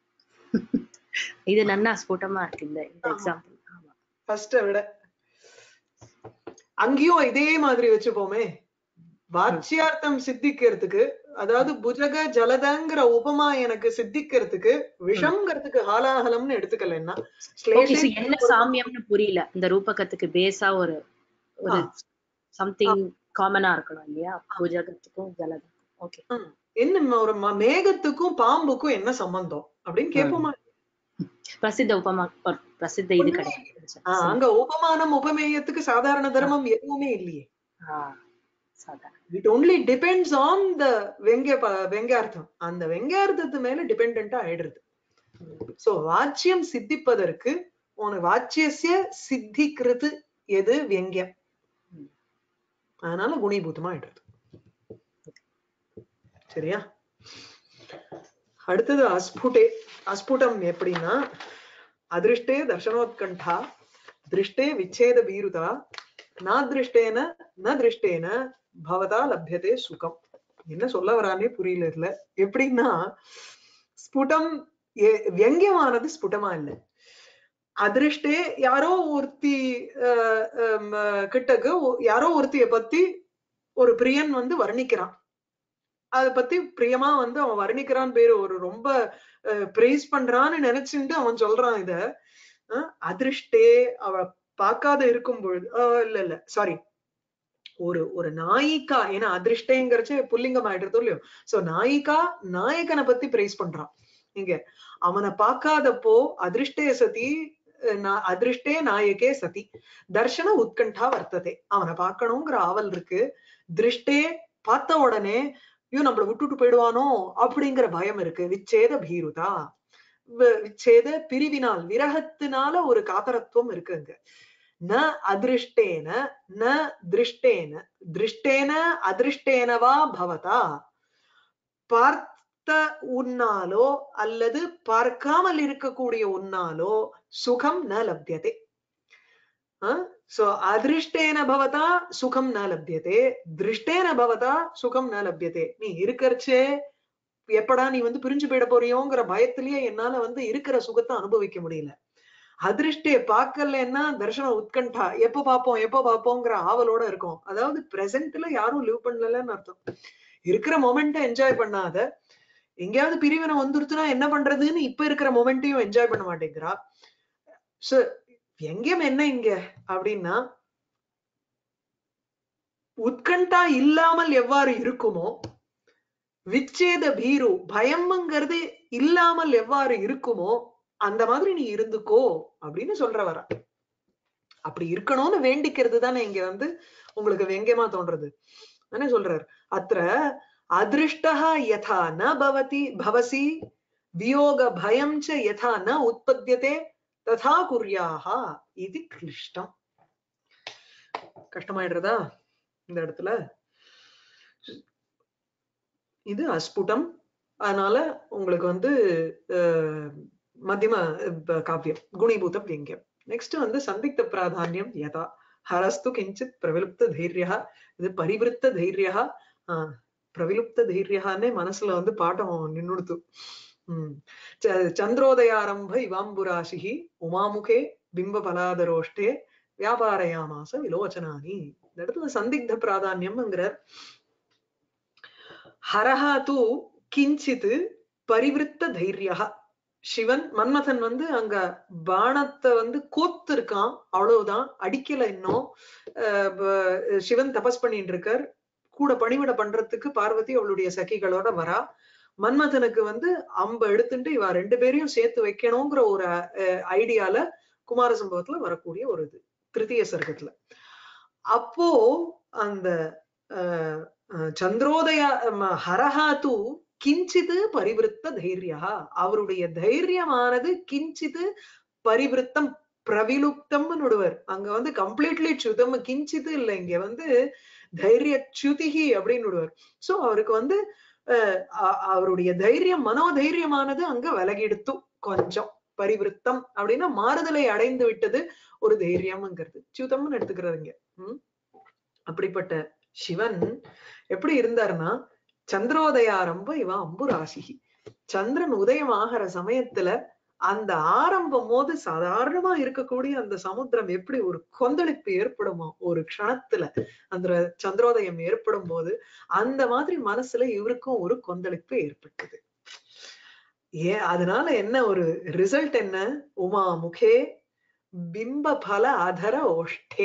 இது நன்னா ஸ்புட்டமா இருக்கு இந்த இந்த ஆமா. எக்ஸாம்பிள் ஆமா ஃபர்ஸ்ட விட அங்கேயும் இதே மாதிரி வச்சுப்போமே வாச்சியார்த்தம் சித்திக்கிறதுக்கு அதாவது புஜக ஜலதங்கிற உபமா எனக்கு சித்திக்கிறதுக்கு விஷம்ங்கிறதுக்கு ஹாலாஹலம்னு எடுத்துக்கலன்னா ஓகே சோ என்ன சாமியம்னு புரியல இந்த ரூபகத்துக்கு பேஸா ஒரு ஒரு ஆ. சம்திங் காமனா இருக்கணும் இல்லையா பூஜகத்துக்கும் ஜலத்துக்கும் ஓகே என்ன ஒரு ம- மேகத்துக்கும் பாம்புக்கும் என்ன சம்பந்தம் அப்படின்னு கேட்போமா பிரசித்த உபமா ஒரு பிரசித்த இது கிடையாது ஆ, அங்க உபமானம் உபமேயத்துக்கு சாதாரண தர்மம் எதுவுமே இல்லையே ஆ, சாதாரண it only depends on the வெங்க ப- வெங்கார்த்தம் அந்த வெங்கார்த்தத்து மேல டிபெண்டா ஆயிடுறது சோ வாச்சியம் சித்திப்பதற்கு உனக்கு வாச்சியசிய சித்திக்கிறது எது வெங்கியம் ம். அதனால குணீபூதமா ஆயிடுறது சரியா அடுத்தது அஸ்புடே அஸ்புடம் எப்படின்னா அதிருஷ்டே தர்ஷனோத்கண்டா திருஷ்டே விச்சேத பீருதா நா திருஷ்டேன ந திருஷ்டேன பவதா லப்யதே சுகம் என்ன சொல்ல வரானே புரியல இதுல எப்படின்னா ஸ்புடம் எ- வியங்கியமானது ஸ்புடமா இல்ல அதிருஷ்டே யாரோ ஒருத்தி அஹ், ஹம், அஹ், கிட்டக்கு ஒ- யாரோ ஒருத்திய பத்தி ஒரு பிரியன் வந்து வர்ணிக்கிறான் அத பத்தி பிரியமா வந்து அவன் வர்ணிக்கிறான் பேரு ஒரு ரொம்ப பிரைஸ் பண்றான்னு நினைச்சுட்டு அவன் சொல்றான் இத அஹ், அதிருஷ்டே அவ பார்க்காத இருக்கும் பொழுது அஹ், இல்ல இல்ல சாரி ஒரு ஒரு நாயிக்கா ஏன்னா அதிருஷ்டங்கிறச்சு புல்லிங்கம் ஆயிடுறதோ இல்லையோ சோ நாயிக்கா நாயகனை பத்தி பிரைஸ் பண்றான் இங்க அவனை பார்க்காதப்போ அதிருஷ்டே சதி அஹ், நா- அதிருஷ்டே நாயகே சதி தர்ஷன உத்கண்டா வர்த்ததே அவனை பார்க்கணுங்கிற ஆவல் இருக்கு திருஷ்டே பார்த்த உடனே ஐயோ நம்மள விட்டுட்டு போயிடுவானோ அப்படிங்கிற பயம் இருக்கு விச்சேத பீருதா வி- விச்சேத பிரிவினால் விரகத்தினால ஒரு காத்தரத்துவம் இருக்கு அங்க ந அதிருஷ்டேன ந திருஷ்டேன திருஷ்டேன அதிருஷ்டேன வா பவதா பார்த்த உன்னாலோ அல்லது பார்க்காமல் இருக்கக்கூடிய உன்னாலோ சுகம் ந லப்யதே சோ அதிருஷ்டேன பவதா சுகம் ந லப்யதே திருஷ்டேன பவதா சுகம் ந லப்யதே நீ இருக்கறச்சே எப்படா நீ வந்து பிரிஞ்சு போயிட போறியோங்கிற பயத்திலேயே என்னால வந்து இருக்கிற சுகத்தை அனுபவிக்க முடியல அதிருஷ்டே பார்க்கலன்னா தர்ஷன உத்கண்டா எப்ப பார்ப்போம் எப்ப பார்ப்போங்கிற ஆவலோட இருக்கும் அதாவது பிரசன்ட்ல யாரும் லிவ் பண்ணலன்னு அர்த்தம் இருக்கிற மொமெண்ட்டை என்ஜாய் பண்ணாத எங்கேயாவது பிரிவினை வந்துருச்சுன்னா என்ன பண்றதுன்னு இப்ப இருக்கிற மொமெண்ட்டையும் என்ஜாய் பண்ண மாட்டேங்கிறா சோ எங்கேயும் என்ன இங்க அப்படின்னா உத்கண்டா இல்லாமல் எவ்வாறு இருக்குமோ விச்சேத பீரு பயம்ங்கிறது இல்லாமல் எவ்வாறு இருக்குமோ அந்த மாதிரி நீ இருந்துக்கோ அப்படின்னு சொல்ற வர அப்படி இருக்கணும்னு வேண்டிக்கிறது தானே இங்க வந்து உங்களுக்கு வெங்கமா தோன்றது தானே சொல்றார் அத்த அதிருஷ்டா யதா ந பவதி பவசி வியோக பயம் ச யதா ந உற்பத்தியதே ததா குர்யாஹா இது கிளிஷ்டம் கஷ்டமாயிடுறதா இந்த இடத்துல இது அஸ்புடம் அதனால உங்களுக்கு வந்து மத்தியம காவியம் குணிபூத வியங்கியம் நெக்ஸ்ட் வந்து சந்திக்த பிராதானியம் யதா ஹரஸ்து கிஞ்சித் பிரவிலுப்த தைரியா இது பரிவிருத்த தைரியா ஆஹ் பிரவிலுப்த தைரியான்னே மனசுல வந்து பாட்டம் நின்னுடுத்து உம் சந்திரோதயாரம்ப இவாம்புராசிகி உமாமுகே பிம்ப பலாதரோஷ்டே வியாபாரயாமாச விலோச்சனானி இந்த இடத்துல சந்திக்த பிராதானியம்ங்கிறார் ஹரஹா தூ கிஞ்சித் பரிவிருத்த தைரியா சிவன் மன்மதன் வந்து அங்க பானத்தை வந்து கோத்து இருக்கான் அவ்வளவுதான் அடிக்கல இன்னும் சிவன் தபஸ் பண்ணிட்டு இருக்கார் கூட பணிவிட பண்றதுக்கு பார்வதி அவளுடைய சகிகளோட வரா மன்மதனுக்கு வந்து அம்ப எடுத்துட்டு இவ ரெண்டு பேரையும் சேர்த்து வைக்கணுங்கிற ஒரு ஐடியால குமார சம்பவத்துல வரக்கூடிய ஒரு இது திருத்திய சர்க்கத்துல அப்போ அந்த சந்திரோதய ஹரஹா தூ கிஞ்சிது பரிவிருத்த தைரியா அவருடைய தைரியமானது கிஞ்சிது பரிவிருத்தம் பிரவிலுப்தம்னு விடுவார் அங்க வந்து கம்ப்ளீட்லி சுதம் கிஞ்சிது இல்லை இங்க வந்து தைரிய சுதிகி அப்படின்னு விடுவார் சோ அவருக்கு வந்து அவருடைய தைரியம் மனோதைரியமானது அங்க விலகிடுத்து கொஞ்சம் பரிவிருத்தம் அப்படின்னா மாறுதலை அடைந்து விட்டது ஒரு தைரியம்ங்கிறது சுதம்னு எடுத்துக்கிறாருங்க உம் அப்படிப்பட்ட சிவன் எப்படி இருந்தாருன்னா சந்திரோதயாரம்ப இவன் அம்புராசிகி சந்திரன் உதயம் ஆகிற சமயத்துல அந்த ஆரம்பம் போது சாதாரணமா இருக்கக்கூடிய அந்த சமுத்திரம் எப்படி ஒரு கொந்தளிப்பு ஏற்படுமோ ஒரு க்ஷணத்துல அந்த சந்திரோதயம் ஏற்படும் போது அந்த மாதிரி மனசுல இவருக்கும் ஒரு கொந்தளிப்பு ஏற்பட்டது ஏன் அதனால என்ன ஒரு ரிசல்ட் என்ன உமா முகே பிம்ப பல அதர ஓஷ்டே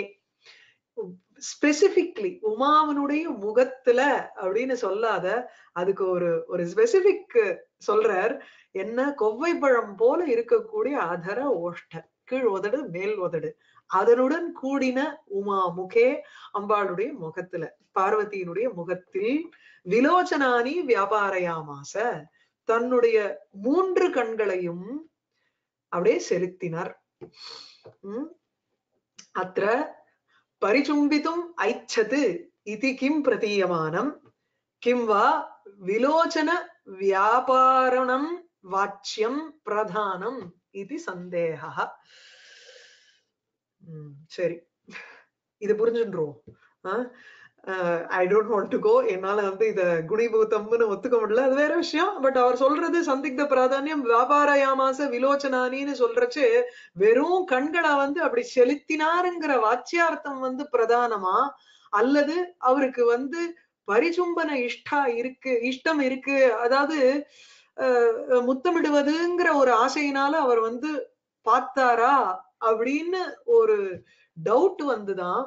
ஸ்பெசிபிக்லி உமாவனுடைய முகத்துல அப்படின்னு சொல்லாத அதுக்கு ஒரு ஒரு ஸ்பெசிபிக் சொல்றார் என்ன கொவ்வை பழம் போல இருக்கக்கூடிய அதர ஓஷ்ட கீழ் உதடு மேல் உதடு அதனுடன் கூடின உமா முகே அம்பாளுடைய முகத்துல பார்வதியினுடைய முகத்தில் விலோச்சனானி வியாபாரயாமாச தன்னுடைய மூன்று கண்களையும் அப்படியே செலுத்தினார் உம் அத்த பரிச்சும்பித்தும் ஐச்சது இது கிம் பிரதீயமானம் கிம் வா விலோச்சன வியாபாரணம் வாச்சியம் பிரதானம் இது சந்தேகா சரி இது புரிஞ்சுன்றோம் I don't want to go என்னால வந்து இத குணிபூத்தம்னு ஒத்துக்க முடியல அது வேற விஷயம் பட் அவர் சொல்றது சந்திக்த பிராதானியம் வியாபாரயாமாச விலோச்சனானின்னு சொல்றச்சு வெறும் கண்களை வந்து அப்படி செலுத்தினாருங்கிற வாச்சியார்த்தம் வந்து பிரதானமா அல்லது அவருக்கு வந்து பரிசும்பன இஷ்டா இருக்கு இஷ்டம் இருக்கு அதாவது முத்தமிடுவதுங்கிற ஒரு ஆசையினால அவர் வந்து பார்த்தாரா அப்படின்னு ஒரு டவுட் வந்துதான்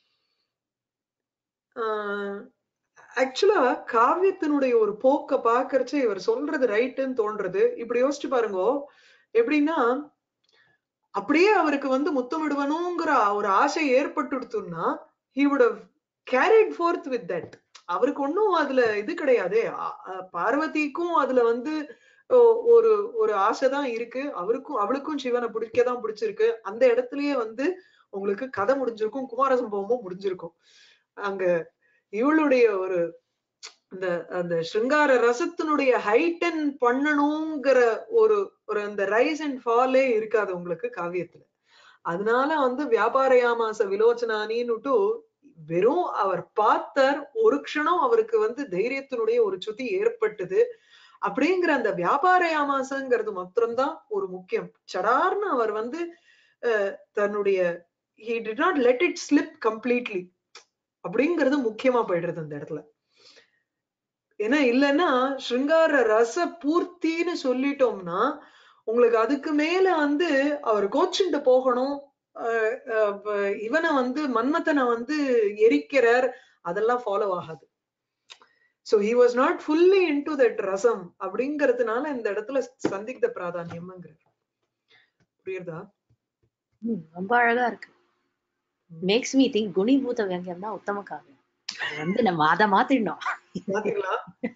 ஆக்சுவலா காவியத்தினுடைய ஒரு போக்க பாக்குறச்சு இவர் சொல்றது ரைட்டுன்னு தோன்றது இப்படி யோசிச்சு பாருங்க எப்படின்னா அப்படியே அவருக்கு வந்து முத்தமிடுவனுங்கிற ஒரு ஆசை ஏற்பட்டுடுத்துன்னா he would have carried forth with that அவருக்கு ஒன்னும் அதுல இது கிடையாது பார்வதிக்கும் அதுல வந்து ஒரு ஒரு ஆசைதான் இருக்கு அவருக்கும் அவளுக்கும் சிவனை பிடிக்கதான் பிடிச்சிருக்கு அந்த இடத்துலயே வந்து உங்களுக்கு கதை முடிஞ்சிருக்கும் குமார சம்பவமும் முடிஞ்சிருக்கும் அங்க இவளுடைய ஒரு அந்த அந்த சிருங்கார ரசத்தினுடைய ஹைட்டன் பண்ணணுங்கிற ஒரு ஒரு அந்த ரைஸ் அண்ட் ஃபாலே இருக்காது உங்களுக்கு காவியத்துல அதனால வந்து வியாபாரயாமாச விலோச்சனானின்னுட்டு வெறும் அவர் பார்த்தார் ஒரு க்ஷணம் அவருக்கு வந்து தைரியத்தினுடைய ஒரு சுத்தி ஏற்பட்டது அப்படிங்கிற அந்த வியாபாரயாமாசங்கிறது மாத்திரம்தான் ஒரு முக்கியம் சடார்னு அவர் வந்து அஹ், தன்னுடைய he did not let it slip completely அப்படிங்கிறது முக்கியமா போயிடுறது அந்த இடத்துல ஏன்னா இல்லைன்னா ஸ்ருங்கார ரச பூர்த்தின்னு சொல்லிட்டோம்னா உங்களுக்கு அதுக்கு மேல வந்து அவர் கோச்சுண்டு போகணும் அஹ் அஹ் இவனை வந்து மன்மதனை வந்து எரிக்கிறார் அதெல்லாம் ஃபாலோ ஆகாது so he was not fully into that ரசம் அப்படிங்கறதுனால இந்த இடத்துல சந்திக்த பிராதானியம்ங்கிறார் புரியுறதா ம், ரொம்ப அழகா இருக்கு மேக்ஸ் மீ திங்க் குணிபூத வியங்கியம் தான் உத்தம காவியம் அது வந்து நம்ம அதை மாத்திடணும் பாத்தீங்களா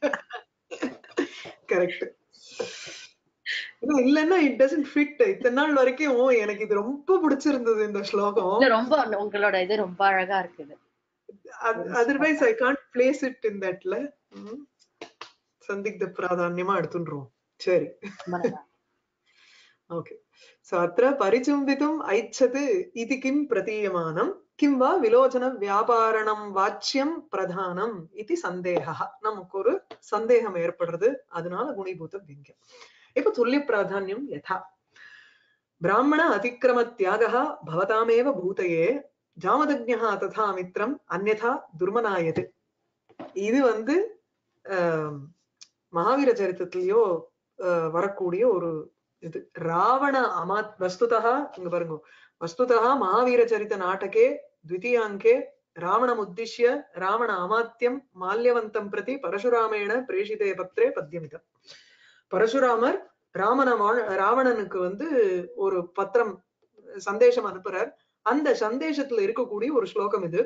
கரெக்ட் இல்லன்னா இட் டசன்ட் ஃபிட் இத்தனை நாள் வரைக்கும் எனக்கு இது ரொம்ப பிடிச்சிருந்தது இந்த ஸ்லோகம் இல்ல ரொம்ப உங்களோட இது ரொம்ப அழகா இருக்குது otherwise I can't place it in தட்ல சந்திக்த பிராதான்யமா எடுத்துன்றோம் சரி ரொம்ப நல்லா ஓகே சோ அत्र परिचुम्बितुम् ऐच्छत् इति किं प्रतीयमानं किं वा विलोचन வியாபாரணம் வாச்சியம் பிரதானம் இது சந்தேகः நமக்கு ஒரு சந்தேகம் ஏற்படுறது அதனால குணிபூத வியங்கியம் இப்ப துல்லிய பிராதான்யம் யதா பிராமண அதிக்கிரம தியாகः भवतामेव பூதயே ஜாமதஜ்ஞः ததா மித்ரம் அந்யதா துர்மனாயது இது வந்து ஆஹ், மகாவீர சரித்திரத்திலயோ ஆஹ், வரக்கூடிய ஒரு இது ராவண அமாத் வஸ்துதா இங்க பாருங்க வஸ்துதா மகாவீர சரித நாடகே द्वितीयाङ्के रावणमुद्दिश्य रावण अमात्यं माल्यवन्तं प्रति பரசுராமேண பிரேஷிதே பத்ரே பத்யமிதம் பரசுராமர் ராமன வா- ராவணனுக்கு வந்து ஒரு பத்திரம் சந்தேஷம் அனுப்புறார் அந்த சந்தேஷத்துல இருக்கக்கூடிய ஒரு ஸ்லோகம் இது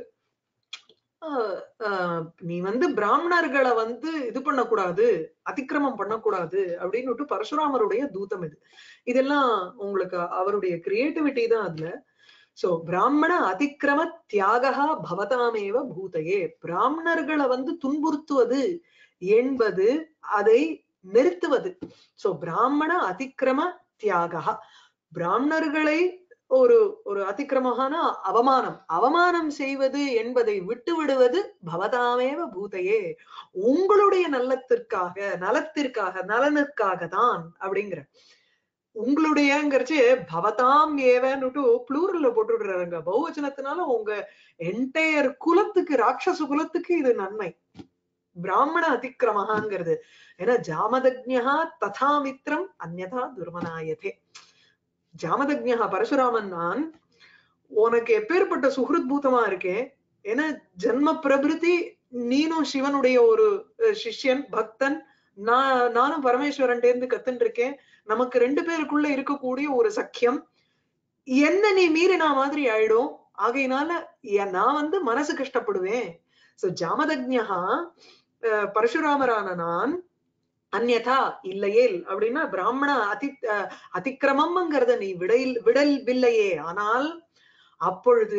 ஆஹ் ஆஹ் நீ வந்து பிராமணர்களை வந்து இது பண்ணக்கூடாது அதிக்கிரமம் பண்ணக்கூடாது அப்படின்னு பரசுராமருடைய தூதம் இது இதெல்லாம் உங்களுக்கு அவருடைய கிரியேட்டிவிட்டி தான் அதுல சோ பிராமண அதிக்கிரம தியாகா பவதாமேவ பூதையே பிராமணர்களை வந்து துன்புறுத்துவது என்பது அதை நிறுத்துவது சோ பிராமண அதிக்கிரம தியாகா பிராமணர்களை ஒரு ஒரு அதிக்கிரமமான அவமானம் அவமானம் செய்வது என்பதை விட்டு விடுவது பவதாமேவ பூதையே உங்களுடைய நல்லத்திற்காக நலத்திற்காக நலனுக்காக தான் அப்படிங்கிற உங்களுடையங்கிறச்சு பவதாம் ஏவன்னுட்டு ப்ளூரல்ல போட்டுடுறாங்க பகுவச்சனத்தினால உங்க என்டையர் குலத்துக்கு ராட்சச குலத்துக்கு இது நன்மை பிராமண அதிக்கிரமகாங்கிறது ஏன்னா ஜாமதஜ்ஞா ததா மித்ரம் அந்யதா துர்மனாயதே ஜாமதஜ்ஞா பரசுராமன் நான் உனக்கு எப்பேற்பட்ட சுஹൃத் பூதமா இருக்கேன் ஏன்னா ஜன்ம பிரபிருதி நீனும் சிவனுடைய ஒரு அஹ், சிஷ்யன் பக்தன் நான் நானும் பரமேஸ்வரன் இருந்து கத்துன்னு இருக்கேன் நமக்கு ரெண்டு பேருக்குள்ள இருக்கக்கூடிய ஒரு சக்கியம் என்ன நீ மீறினா மாதிரி ஆயிடும் ஆகையினால எ- நான் வந்து மனசு கஷ்டப்படுவேன் சோ ஜாமதஜ்ஞா அஹ், பரசுராமரான நான் அந்யதா இல்லையேல் அப்படின்னா பிராமண அதி அஹ், அதிக்கிரமம்ங்கிறத நீ விடையில் விடல்வில்லையே ஆனால் அப்பொழுது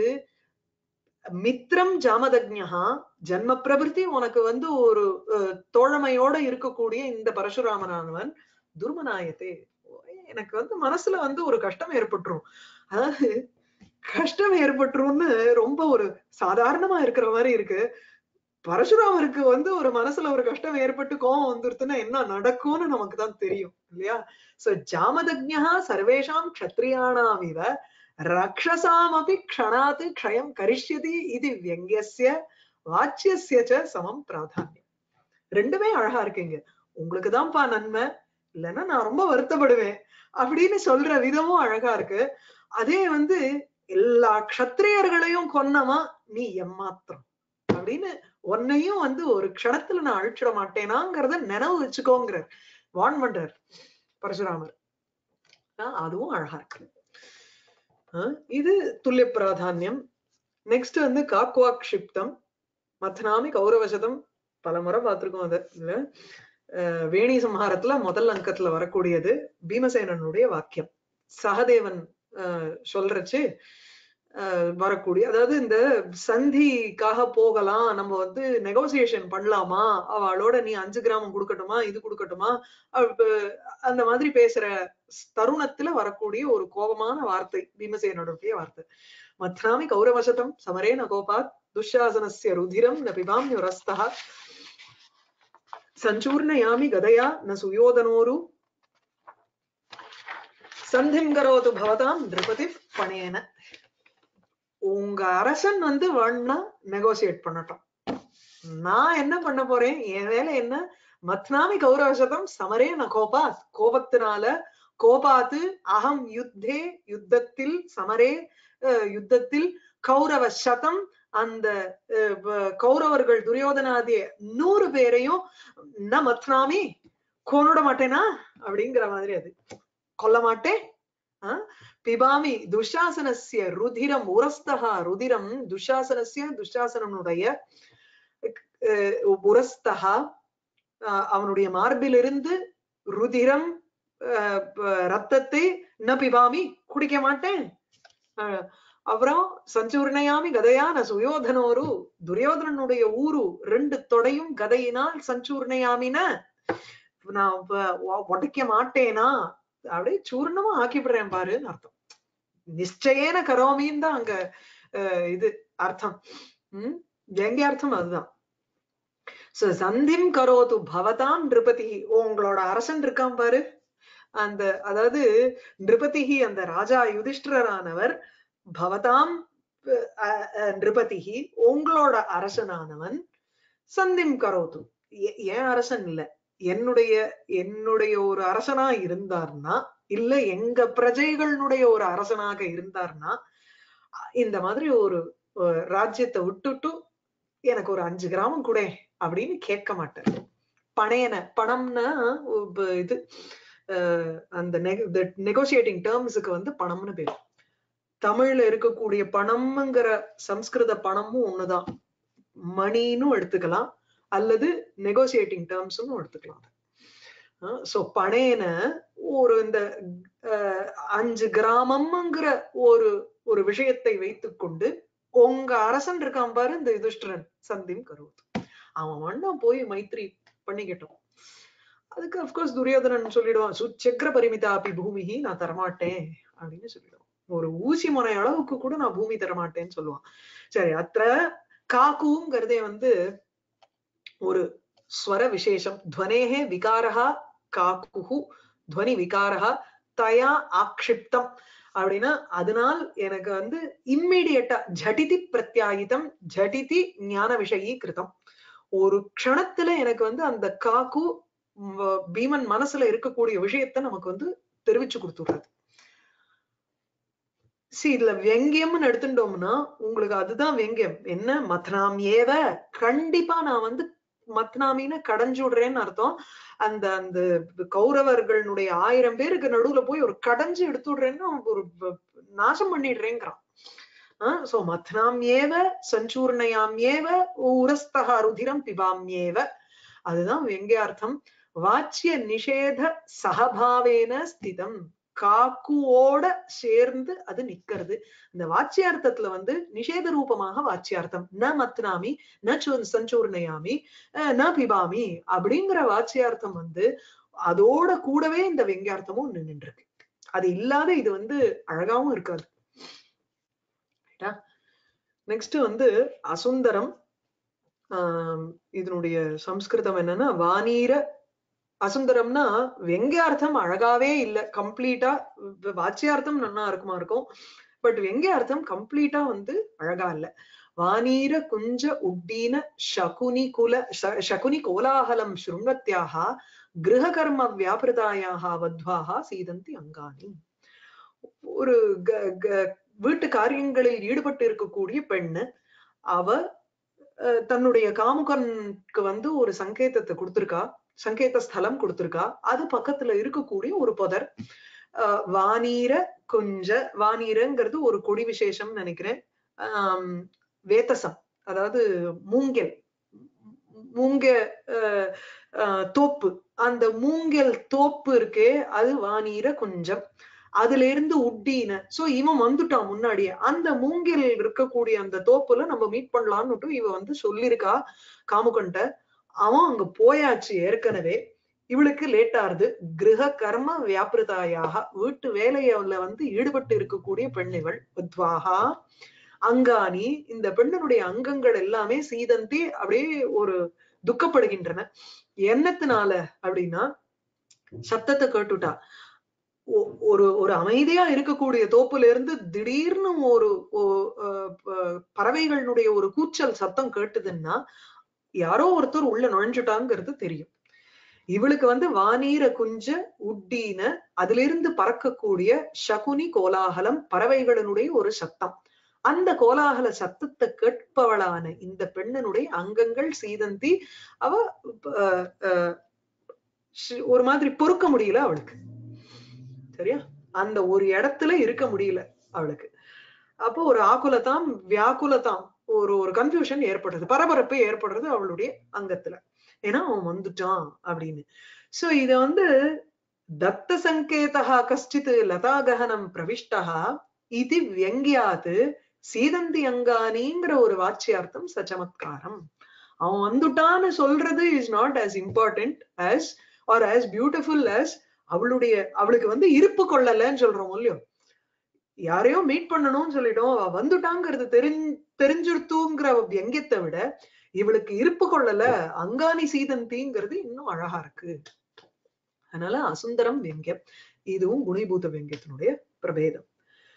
மித்ரம் ஜாமதஜ்ஞா ஜன்ம பிரபிருத்தி உனக்கு வந்து ஒரு அஹ், தோழமையோட இருக்கக்கூடிய இந்த பரசுராமனானவன் துர்மனாயத்தே எனக்கு வந்து மனசுல வந்து ஒரு கஷ்டம் ஏற்பட்டுரும் அதாவது கஷ்டம் ஏற்பட்டுரும்னு ரொம்ப ஒரு சாதாரணமா இருக்கிற மாதிரி இருக்கு பரசுராமருக்கு வந்து ஒரு மனசுல ஒரு கஷ்டம் ஏற்பட்டு கோபம் வந்துருச்சுன்னா என்ன நடக்கும்னு நமக்கு தான் தெரியும் இல்லையா சோ ஜாமதஜ்ஞா சர்வேஷாம் க்ஷத்ரியாணாம் இவ ரக்ஷசாமபி க்ஷணாத் க்ஷயம் கரிஷ்யதி இது வியங்கியஸ்ய வாச்சியஸ்ய ச சமம் பிராதான்யம் ரெண்டுமே அழகா இருக்குங்க உங்களுக்கு தான்ப்பா நன்மை இல்லைன்னா நான் ரொம்ப வருத்தப்படுவேன் அப்படின்னு சொல்ற விதமும் அழகா இருக்கு அதே வந்து எல்லா க்ஷத்திரியர்களையும் கொன்னமா நீ எம்மாத்திரம் அப்படின்னு உன்னையும் வந்து ஒரு க்ஷணத்துல நான் அழிச்சிட மாட்டேனாங்கிறத நினைவு வச்சுக்கோங்கிறார் வான் பண்றார் பரசுராமர் ஆஹ் அதுவும் அழகா இருக்கு ஆஹ் இது துல்லிய பிராதான்யம் நெக்ஸ்ட் வந்து காக்வாக்ஷிப்தம் மத்னாமி கௌரவசதம் பல முறை பார்த்திருக்கோம் அது இல்ல அஹ் வேணி சம்ஹாரத்துல முதல் அங்கத்துல வரக்கூடியது பீமசேனனுடைய வாக்கியம் சகதேவன் அஹ் சொல்றச்சு அஹ், வரக்கூடிய அதாவது இந்த சந்திக்காக போகலாம் நம்ம வந்து நெகோசியேஷன் பண்ணலாமா அவளோட நீ அஞ்சு கிராமம் கொடுக்கட்டுமா இது கொடுக்கட்டுமா அப்ப அந்த மாதிரி பேசுற தருணத்துல வரக்கூடிய ஒரு கோபமான வார்த்தை பீமசேனனுடைய வார்த்தை மத்ராமி கௌரவசதம் சமரே ந கோபாத் துஷாசனஸ்ய ருதிரம் ந பிபாம்யுரஸ்தः சஞ்சூர்ணயாமி கதயா ந சுயோதனோரு சந்திம் கரோது பவதாம் நிருபதி பணேன உங்க அரசன் வந்து வேணா நெகோசியேட் பண்ணட்டும் நான் என்ன பண்ண போறேன் என் வேலை என்ன மத்னாமி கௌரவசதம் சமரே ந கோபாத் கோபத்தினால கோபாத்து அகம் யுத்தே யுத்தத்தில் சமரே அஹ், யுத்தத்தில் கௌரவ சதம் அந்த அஹ், வ- கௌரவர்கள் துரியோதனாதிய நூறு பேரையும் ந மத்னாமி கொன்னுட மாட்டேனா அப்படிங்கிற மாதிரி அது கொல்ல மாட்டேன் ஆ? பிபாமி துஷாசனஸ்ய ருதிரம் உரஸ்தகா ருதிரம் துஷாசனஸ்ய துஷாசனனுடைய அஹ், உரஸ்தகா அஹ், அவனுடைய மார்பிலிருந்து ருதிரம் அஹ், ப- ரத்தத்தை ந பிபாமி குடிக்க மாட்டேன் அஹ், அப்புறம் சஞ்சூர்ணயாமி கதையா ந சுயோதனோரு துரியோதனனுடைய ஊரு ரெண்டு தொடையும் கதையினால் சஞ்சூர்ணயாமின நான் வ- வ- உடைக்க மாட்டேனா அப்படியே சூர்ணமா ஆக்கிவிடுறேன் பாருன்னு அர்த்தம் நிச்சயேன கரோமின்னு தான் அங்க அஹ், இது அர்த்தம் உம் அர்த்தம் அதுதான் சோ சந்திம் கரோது பவதாம் நிருபதி உங்களோட அரசன் இருக்கான் பாரு அந்த அதாவது நிருபதிகி அந்த ராஜா யுதிஷ்டிரரானவர் பவதாம் அஹ், அஹ், அஹ், நிருபதிகி உங்களோட அரசனானவன் சந்திம் கரோது எ- என் அரசன் இல்ல என்னுடைய என்னுடைய ஒரு அரசனா இருந்தார்னா இல்ல எங்க பிரஜைகளுடைய ஒரு அரசனாக இருந்தார்னா அ- இந்த மாதிரி ஒரு அஹ், ராஜ்யத்தை விட்டுட்டு எனக்கு ஒரு அஞ்சு கிராமம் கூட அப்படின்னு கேட்க மாட்டார் பணையன பணம்னா உ- இது அஹ், அந்த நெகோசியேட்டிங் டேர்ம்ஸுக்கு வந்து பணம்னு பேர் தமிழ்ல இருக்கக்கூடிய பணம்ங்கிற சம்ஸ்கிருத பணமும் ஒண்ணுதான் மணின்னு எடுத்துக்கலாம் அல்லது நெகோசியேட்டிங் டேர்ம்ஸ்னு எடுத்துக்கலாம் சோ பணேன ஒரு இந்த அஹ், அஞ்சு கிராமம்ங்கிற ஒரு ஒரு விஷயத்தை வைத்துக்கொண்டு உங்க அரசன் இருக்கான் பாரு இந்த யுதிஷ்டிரன் சந்திம் கருவது அவன் வேணா போய் மைத்ரி பண்ணிக்கட்டும் அதுக்கு அப்கோர்ஸ் துரியோதனன் சொல்லிடுவான் சுச்சக்கர பரிமிதா அப்பி பூமிஹி நான் தரமாட்டேன் அப்படின்னு சொல்லிடுவான் ஒரு ஊசி முனை அளவுக்கு கூட நான் பூமி தரமாட்டேன்னு சொல்லுவான் சரி அத்த காக்குங்கிறதே வந்து ஒரு ஸ்வர விசேஷம் துவனேகே விகாரஹா காக்குஹு துவனி விகாரஹா தயா ஆக்ஷிப்தம் அப்படின்னா அதனால் எனக்கு வந்து இம்மிடியட்டா ஜடிதி பிரத்யாயிதம் ஜடிதி ஞான விஷயீ கிருதம் ஒரு க்ஷணத்துல எனக்கு வந்து அந்த காக்கு ம், பீமன் மனசுல இருக்கக்கூடிய விஷயத்த நமக்கு வந்து தெரிவிச்சு கொடுத்துடுறது சி இதுல வெங்கியம்னு எடுத்துட்டோம்னா உங்களுக்கு அதுதான் வெங்கியம் என்ன மத்னாம் ஏவ கண்டிப்பா நான் வந்து மத்னாமின்னு கடைஞ்சு விடுறேன்னு அர்த்தம் அந்த அந்த கௌரவர்களுடைய ஆயிரம் பேருக்கு நடுவுல போய் ஒரு கடைஞ்சு எடுத்து விடுறேன்னு ஒரு ப- நாசம் பண்ணிடுறேங்கிறான் சோ மத்னாம் ஏவ சஞ்சூர்ணயாம் ஏவ உரஸ்தகா ருதிரம் பிபாம் ஏவ அதுதான் வெங்கியார்த்தம் வாச்சிய நிஷேத சகபாவேன ஸ்திதம் காக்குவோட சேர்ந்து அது நிக்கிறது இந்த வாச்சியார்த்தத்துல வந்து நிஷேத ரூபமாக வாச்சியார்த்தம் ந மத்னாமி ந சு- சஞ்சூர்ணயாமி அஹ் ந பிபாமி அப்படிங்கிற வாச்சியார்த்தம் வந்து அதோட கூடவே இந்த வெங்கியார்த்தமும் நின்று இருக்கு அது இல்லாத இது வந்து அழகாவும் இருக்காது நெக்ஸ்ட் வந்து அசுந்தரம் ஆஹ் இதனுடைய சம்ஸ்கிருதம் என்னன்னா வானீர அசுந்தரம்னா வெங்கியார்த்தம் அழகாவே இல்ல கம்ப்ளீட்டா வாச்சியார்த்தம் நன்னா இருக்குமா இருக்கும் பட் வெங்கியார்த்தம் கம்ப்ளீட்டா வந்து அழகா இல்ல வானீர குஞ்ச உட்டீன சகுனி குல ச- சகுனி கோலாகலம் ஸ்ருங்கத்யாக கிரககர்ம வியாபிரதாயாக வத்வாக சீதந்தி அங்காணி ஒரு க- க- வீட்டு காரியங்களில் ஈடுபட்டு இருக்கக்கூடிய பெண்ணு அவ அஹ், தன்னுடைய காமுகனுக்கு வந்து ஒரு சங்கேதத்தை கொடுத்திருக்கா சங்கேத ஸ்தலம் கொடுத்திருக்கா அது பக்கத்துல இருக்கக்கூடிய ஒரு புதர் அஹ், வானீர குஞ்ச வானீரங்கிறது ஒரு கொடி விசேஷம் நினைக்கிறேன் ஆம், வேத்தசம் அதாவது மூங்கல் மூங்க அஹ், அஹ், தோப்பு அந்த மூங்கல் தோப்பு இருக்கே அது வானீர குஞ்சம் அதுல இருந்து உட்டின சோ இவன் வந்துட்டான் முன்னாடியே அந்த மூங்கில் இருக்கக்கூடிய அந்த தோப்புல நம்ம மீட் பண்ணலாம்னுட்டு இவ வந்து சொல்லியிருக்கா காமுகன்ட்ட அவன் அங்க போயாச்சு ஏற்கனவே இவளுக்கு லேட் ஆறுது கிரக கர்ம வியாபிருதாயாக வீட்டு வேலையில வந்து ஈடுபட்டு இருக்கக்கூடிய பெண் இவள் உத்வாகா அங்காணி இந்த பெண்ணனுடைய அங்கங்கள் எல்லாமே சீதந்தி அப்படியே ஒரு துக்கப்படுகின்றன என்னத்தினால அப்படின்னா சத்தத்தை கேட்டுட்டா ஒ- ஒரு ஒரு அமைதியா இருக்கக்கூடிய தோப்புல இருந்து திடீர்னு ஒரு ஒ- அஹ் ப- பறவைகளுடைய ஒரு கூச்சல் சத்தம் கேட்டுதுன்னா யாரோ ஒருத்தர் உள்ள நுழைஞ்சுட்டாங்கிறது தெரியும் இவளுக்கு வந்து வானீர குஞ்ச உட்டீன அதிலிருந்து பறக்கக்கூடிய சகுனி கோலாகலம் பறவைகளினுடைய ஒரு சத்தம் அந்த கோலாகல சத்தத்தை கேட்பவளான இந்த பெண்ணனுடைய அங்கங்கள் சீதந்தி அவ அஹ், அஹ், ஷி- ஒரு மாதிரி பொறுக்க முடியல அவளுக்கு சரியா அந்த ஒரு இடத்துல இருக்க முடியல அவளுக்கு அப்போ ஒரு ஆகுலதாம் வியாக்குலதாம் ஒரு ஒரு கன்ஃபியூஷன் ஏற்படுறது பரபரப்பு ஏற்படுறது அவளுடைய அங்கத்துல ஏன்னா அவன் வந்துட்டான் அப்படின்னு சோ இத வந்து தத்த சங்கேதா கஷ்டித் லதாகஹனம் பிரவிஷ்டா இது வியங்கியாத் சீதந்தி அங்கானிங்கிற ஒரு வாச்சியார்த்தம் சச்சமத்காரம் அவன் வந்துட்டான்னு சொல்றது is not as important as or as beautiful as அவளுடைய அவளுக்கு வந்து இருப்பு கொள்ளலன்னு சொல்றோம் இல்லையோ யாரையோ மீட் பண்ணணும்னு சொல்லிட்டோம் அவ வந்துட்டாங்கிறது தெரிஞ் தெரிஞ்சிருத்தூங்கிற வியங்கியத்தை விட இவளுக்கு இருப்பு கொள்ளல அங்காணி சீதந்திங்கிறது இன்னும் அழகா இருக்கு அதனால அசுந்தரம் வியங்கியம் இதுவும் குணிபூத வியங்கியத்தினுடைய பிரபேதம்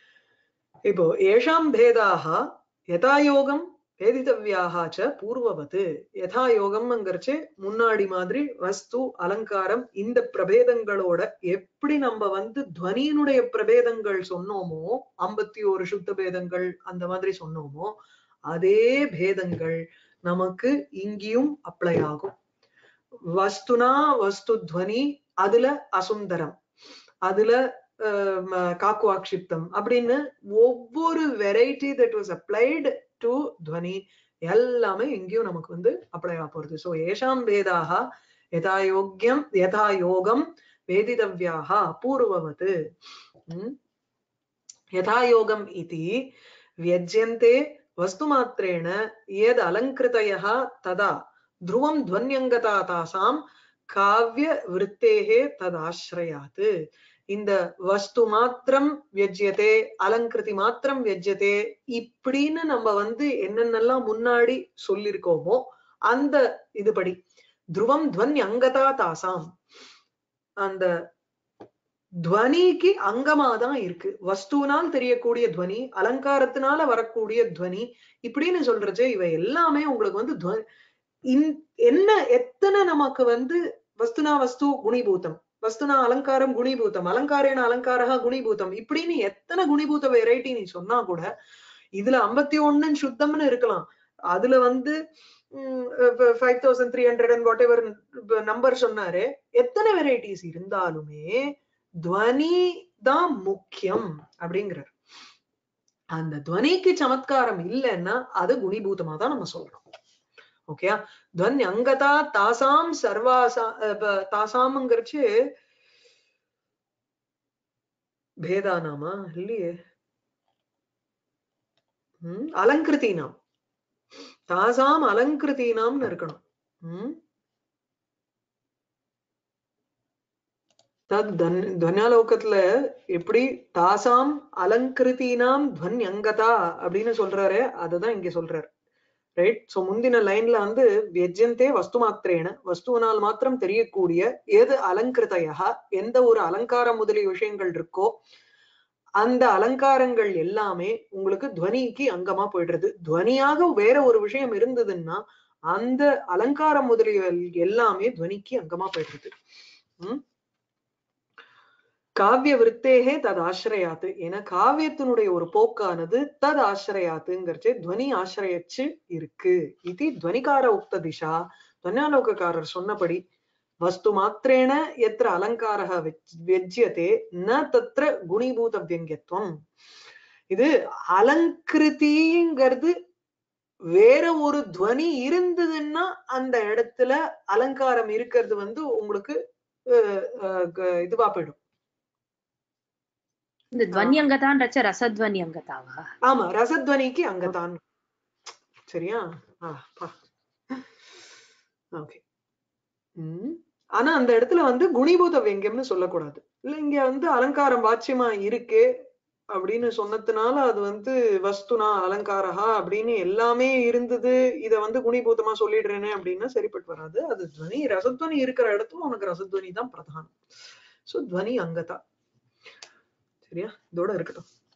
இப்போ ஏஷாம் பேதாக யதாயோகம் வேதித்தவ்யாக ச பூர்வவத்து யதாயோகம்ங்கிறச்சு முன்னாடி மாதிரி வஸ்து அலங்காரம் இந்த பிரபேதங்களோட எப்படி நம்ம வந்து துவனியினுடைய பிரபேதங்கள் சொன்னோமோ ஐம்பத்தி ஒரு சுத்த பேதங்கள் அந்த மாதிரி சொன்னோமோ அதே பேதங்கள் நமக்கு இங்கேயும் அப்ளை ஆகும் வஸ்துனா வஸ்து துவனி அதுல அசுந்தரம் அதுல அஹ், ம- காக்கு ஆக்ஷிப்தம் அப்படின்னு ஒவ்வொரு variety that was applied to துவனி எல்லாமே இங்கேயும் நமக்கு வந்து அப்ளை ஆக போறது சோ ஏஷாம் வேதாக யதா யோக்கியம் யதா யோகம் வேதிதவ்யாக அபூர்வவது ம்? யதா யோகம் இதி வியஜ்யந்தே வஸ்துமாத்திரேण यद् अलङ्कृतयः तदा ध्रुवं ध्वन्यङ्गता तासां காவிய விருத்தேகே ததாசிரயாத் இந்த வஸ்து மாத்திரம் வியஜ்யதே அலங்கிருதி மாத்திரம் வியஜ்யதே இப்படின்னு நம்ம வந்து என்னென்னலாம் முன்னாடி சொல்லிருக்கோமோ அந்த இதுபடி துருவம் துவனி அங்கதா தாசாம் அந்த துவனிக்கு அங்கமாதான் இருக்கு வஸ்துனால் தெரியக்கூடிய துவனி அலங்காரத்தினால வரக்கூடிய துவனி இப்படின்னு சொல்றச்சு இவ எல்லாமே உங்களுக்கு வந்து துவ- இன்- என்ன எத்தனை நமக்கு வந்து வஸ்துனா வஸ்து குணிபூதம் வஸ்துனா அலங்காரம் குணிபூதம் அலங்காரேன அலங்காரா குணிபூதம் இப்படின்னு எத்தனை குணிபூத வெரைட்டி நீ சொன்னா கூட இதுல ஐம்பத்தி ஒண்ணுன்னு சுத்தம்னு இருக்கலாம் அதுல வந்து five thousand three hundred and whatever number சொன்னாரு எத்தனை வெரைட்டிஸ் இருந்தாலுமே துவனி தான் முக்கியம் அப்படிங்கிறார் அந்த துவனிக்கு சமத்காரம் இல்லைன்னா அது குணிபூதமா தான் நம்ம சொல்றோம் ஓகே துவனி அங்கதா தாசாம் சர்வாசா அஹ் ப- தாசாம்ங்கிறச்சு பேதானாமா இல்லையே ம் அலங்கிருத்தீனாம் தாசாம் அலங்கிருத்தீனாம்னு இருக்கணும் ம் தத் தன் துவன்யாலோகத்துல எப்படி தாசாம் அலங்கிருத்தீனாம் துவன்யங்கதா அப்படின்னு சொல்றாரு அததான் இங்க சொல்றாரு ரைட் சோ முந்தின லைன்ல வந்து வியஜ்யந்தே வஸ்து மாத்திரேன வஸ்துவினால் மாத்திரம் தெரியக்கூடிய எது அலங்கிருதையா எந்த ஒரு அலங்காரம் முதலிய விஷயங்கள் இருக்கோ அந்த அலங்காரங்கள் எல்லாமே உங்களுக்கு துவனிக்கு அங்கமா போயிடுறது துவனியாக வேற ஒரு விஷயம் இருந்ததுன்னா அந்த அலங்காரம் முதலிய எல்லாமே துவனிக்கு அங்கமா போயிடுறது உம் காவிய விருத்தேகே தது ஆசிரயாத்து ஏன்னா காவியத்தினுடைய ஒரு போக்கானது தது ஆசிரயாத்துங்கிறச்சு துவனி ஆசிரயிச்சு இருக்கு இது துவனிகார உக்த திசா துவன்யாலோகக்காரர் சொன்னபடி வஸ்து மாத்திரேன எத்திர அலங்காரக வெஜ்யத்தே ந தத்ர குணிபூத வியங்கியத்துவம் இது அலங்கிருதிங்கிறது வேற ஒரு துவனி இருந்ததுன்னா அந்த இடத்துல அலங்காரம் இருக்கிறது வந்து உங்களுக்கு அஹ், அஹ், க- இதுவா போயிடும் இந்த துவனி அங்கதான்றச்ச ரசத்வனி அங்கதாவா ஆமா ரசத்வனிக்கு அங்கதான் சரியா ஓகே உம் ஆனா அந்த இடத்துல வந்து குணிபூத வெங்கியம்னு சொல்லக்கூடாது இல்ல இங்க வந்து அலங்காரம் வாட்சியமா இருக்கு அப்படின்னு சொன்னதுனால அது வந்து வஸ்துனா அலங்காரஹா அப்படின்னு எல்லாமே இருந்தது இத வந்து குணிபூதமா சொல்லிடுறேனே அப்படின்னா சரிப்பட்டு வராது அது துவனி ரசத்வனி இருக்கிற இடத்துல உனக்கு ரசத்வனி தான் பிரதானம் சோ துவனி அங்கதா சரியா இதோட இருக்கட்டும்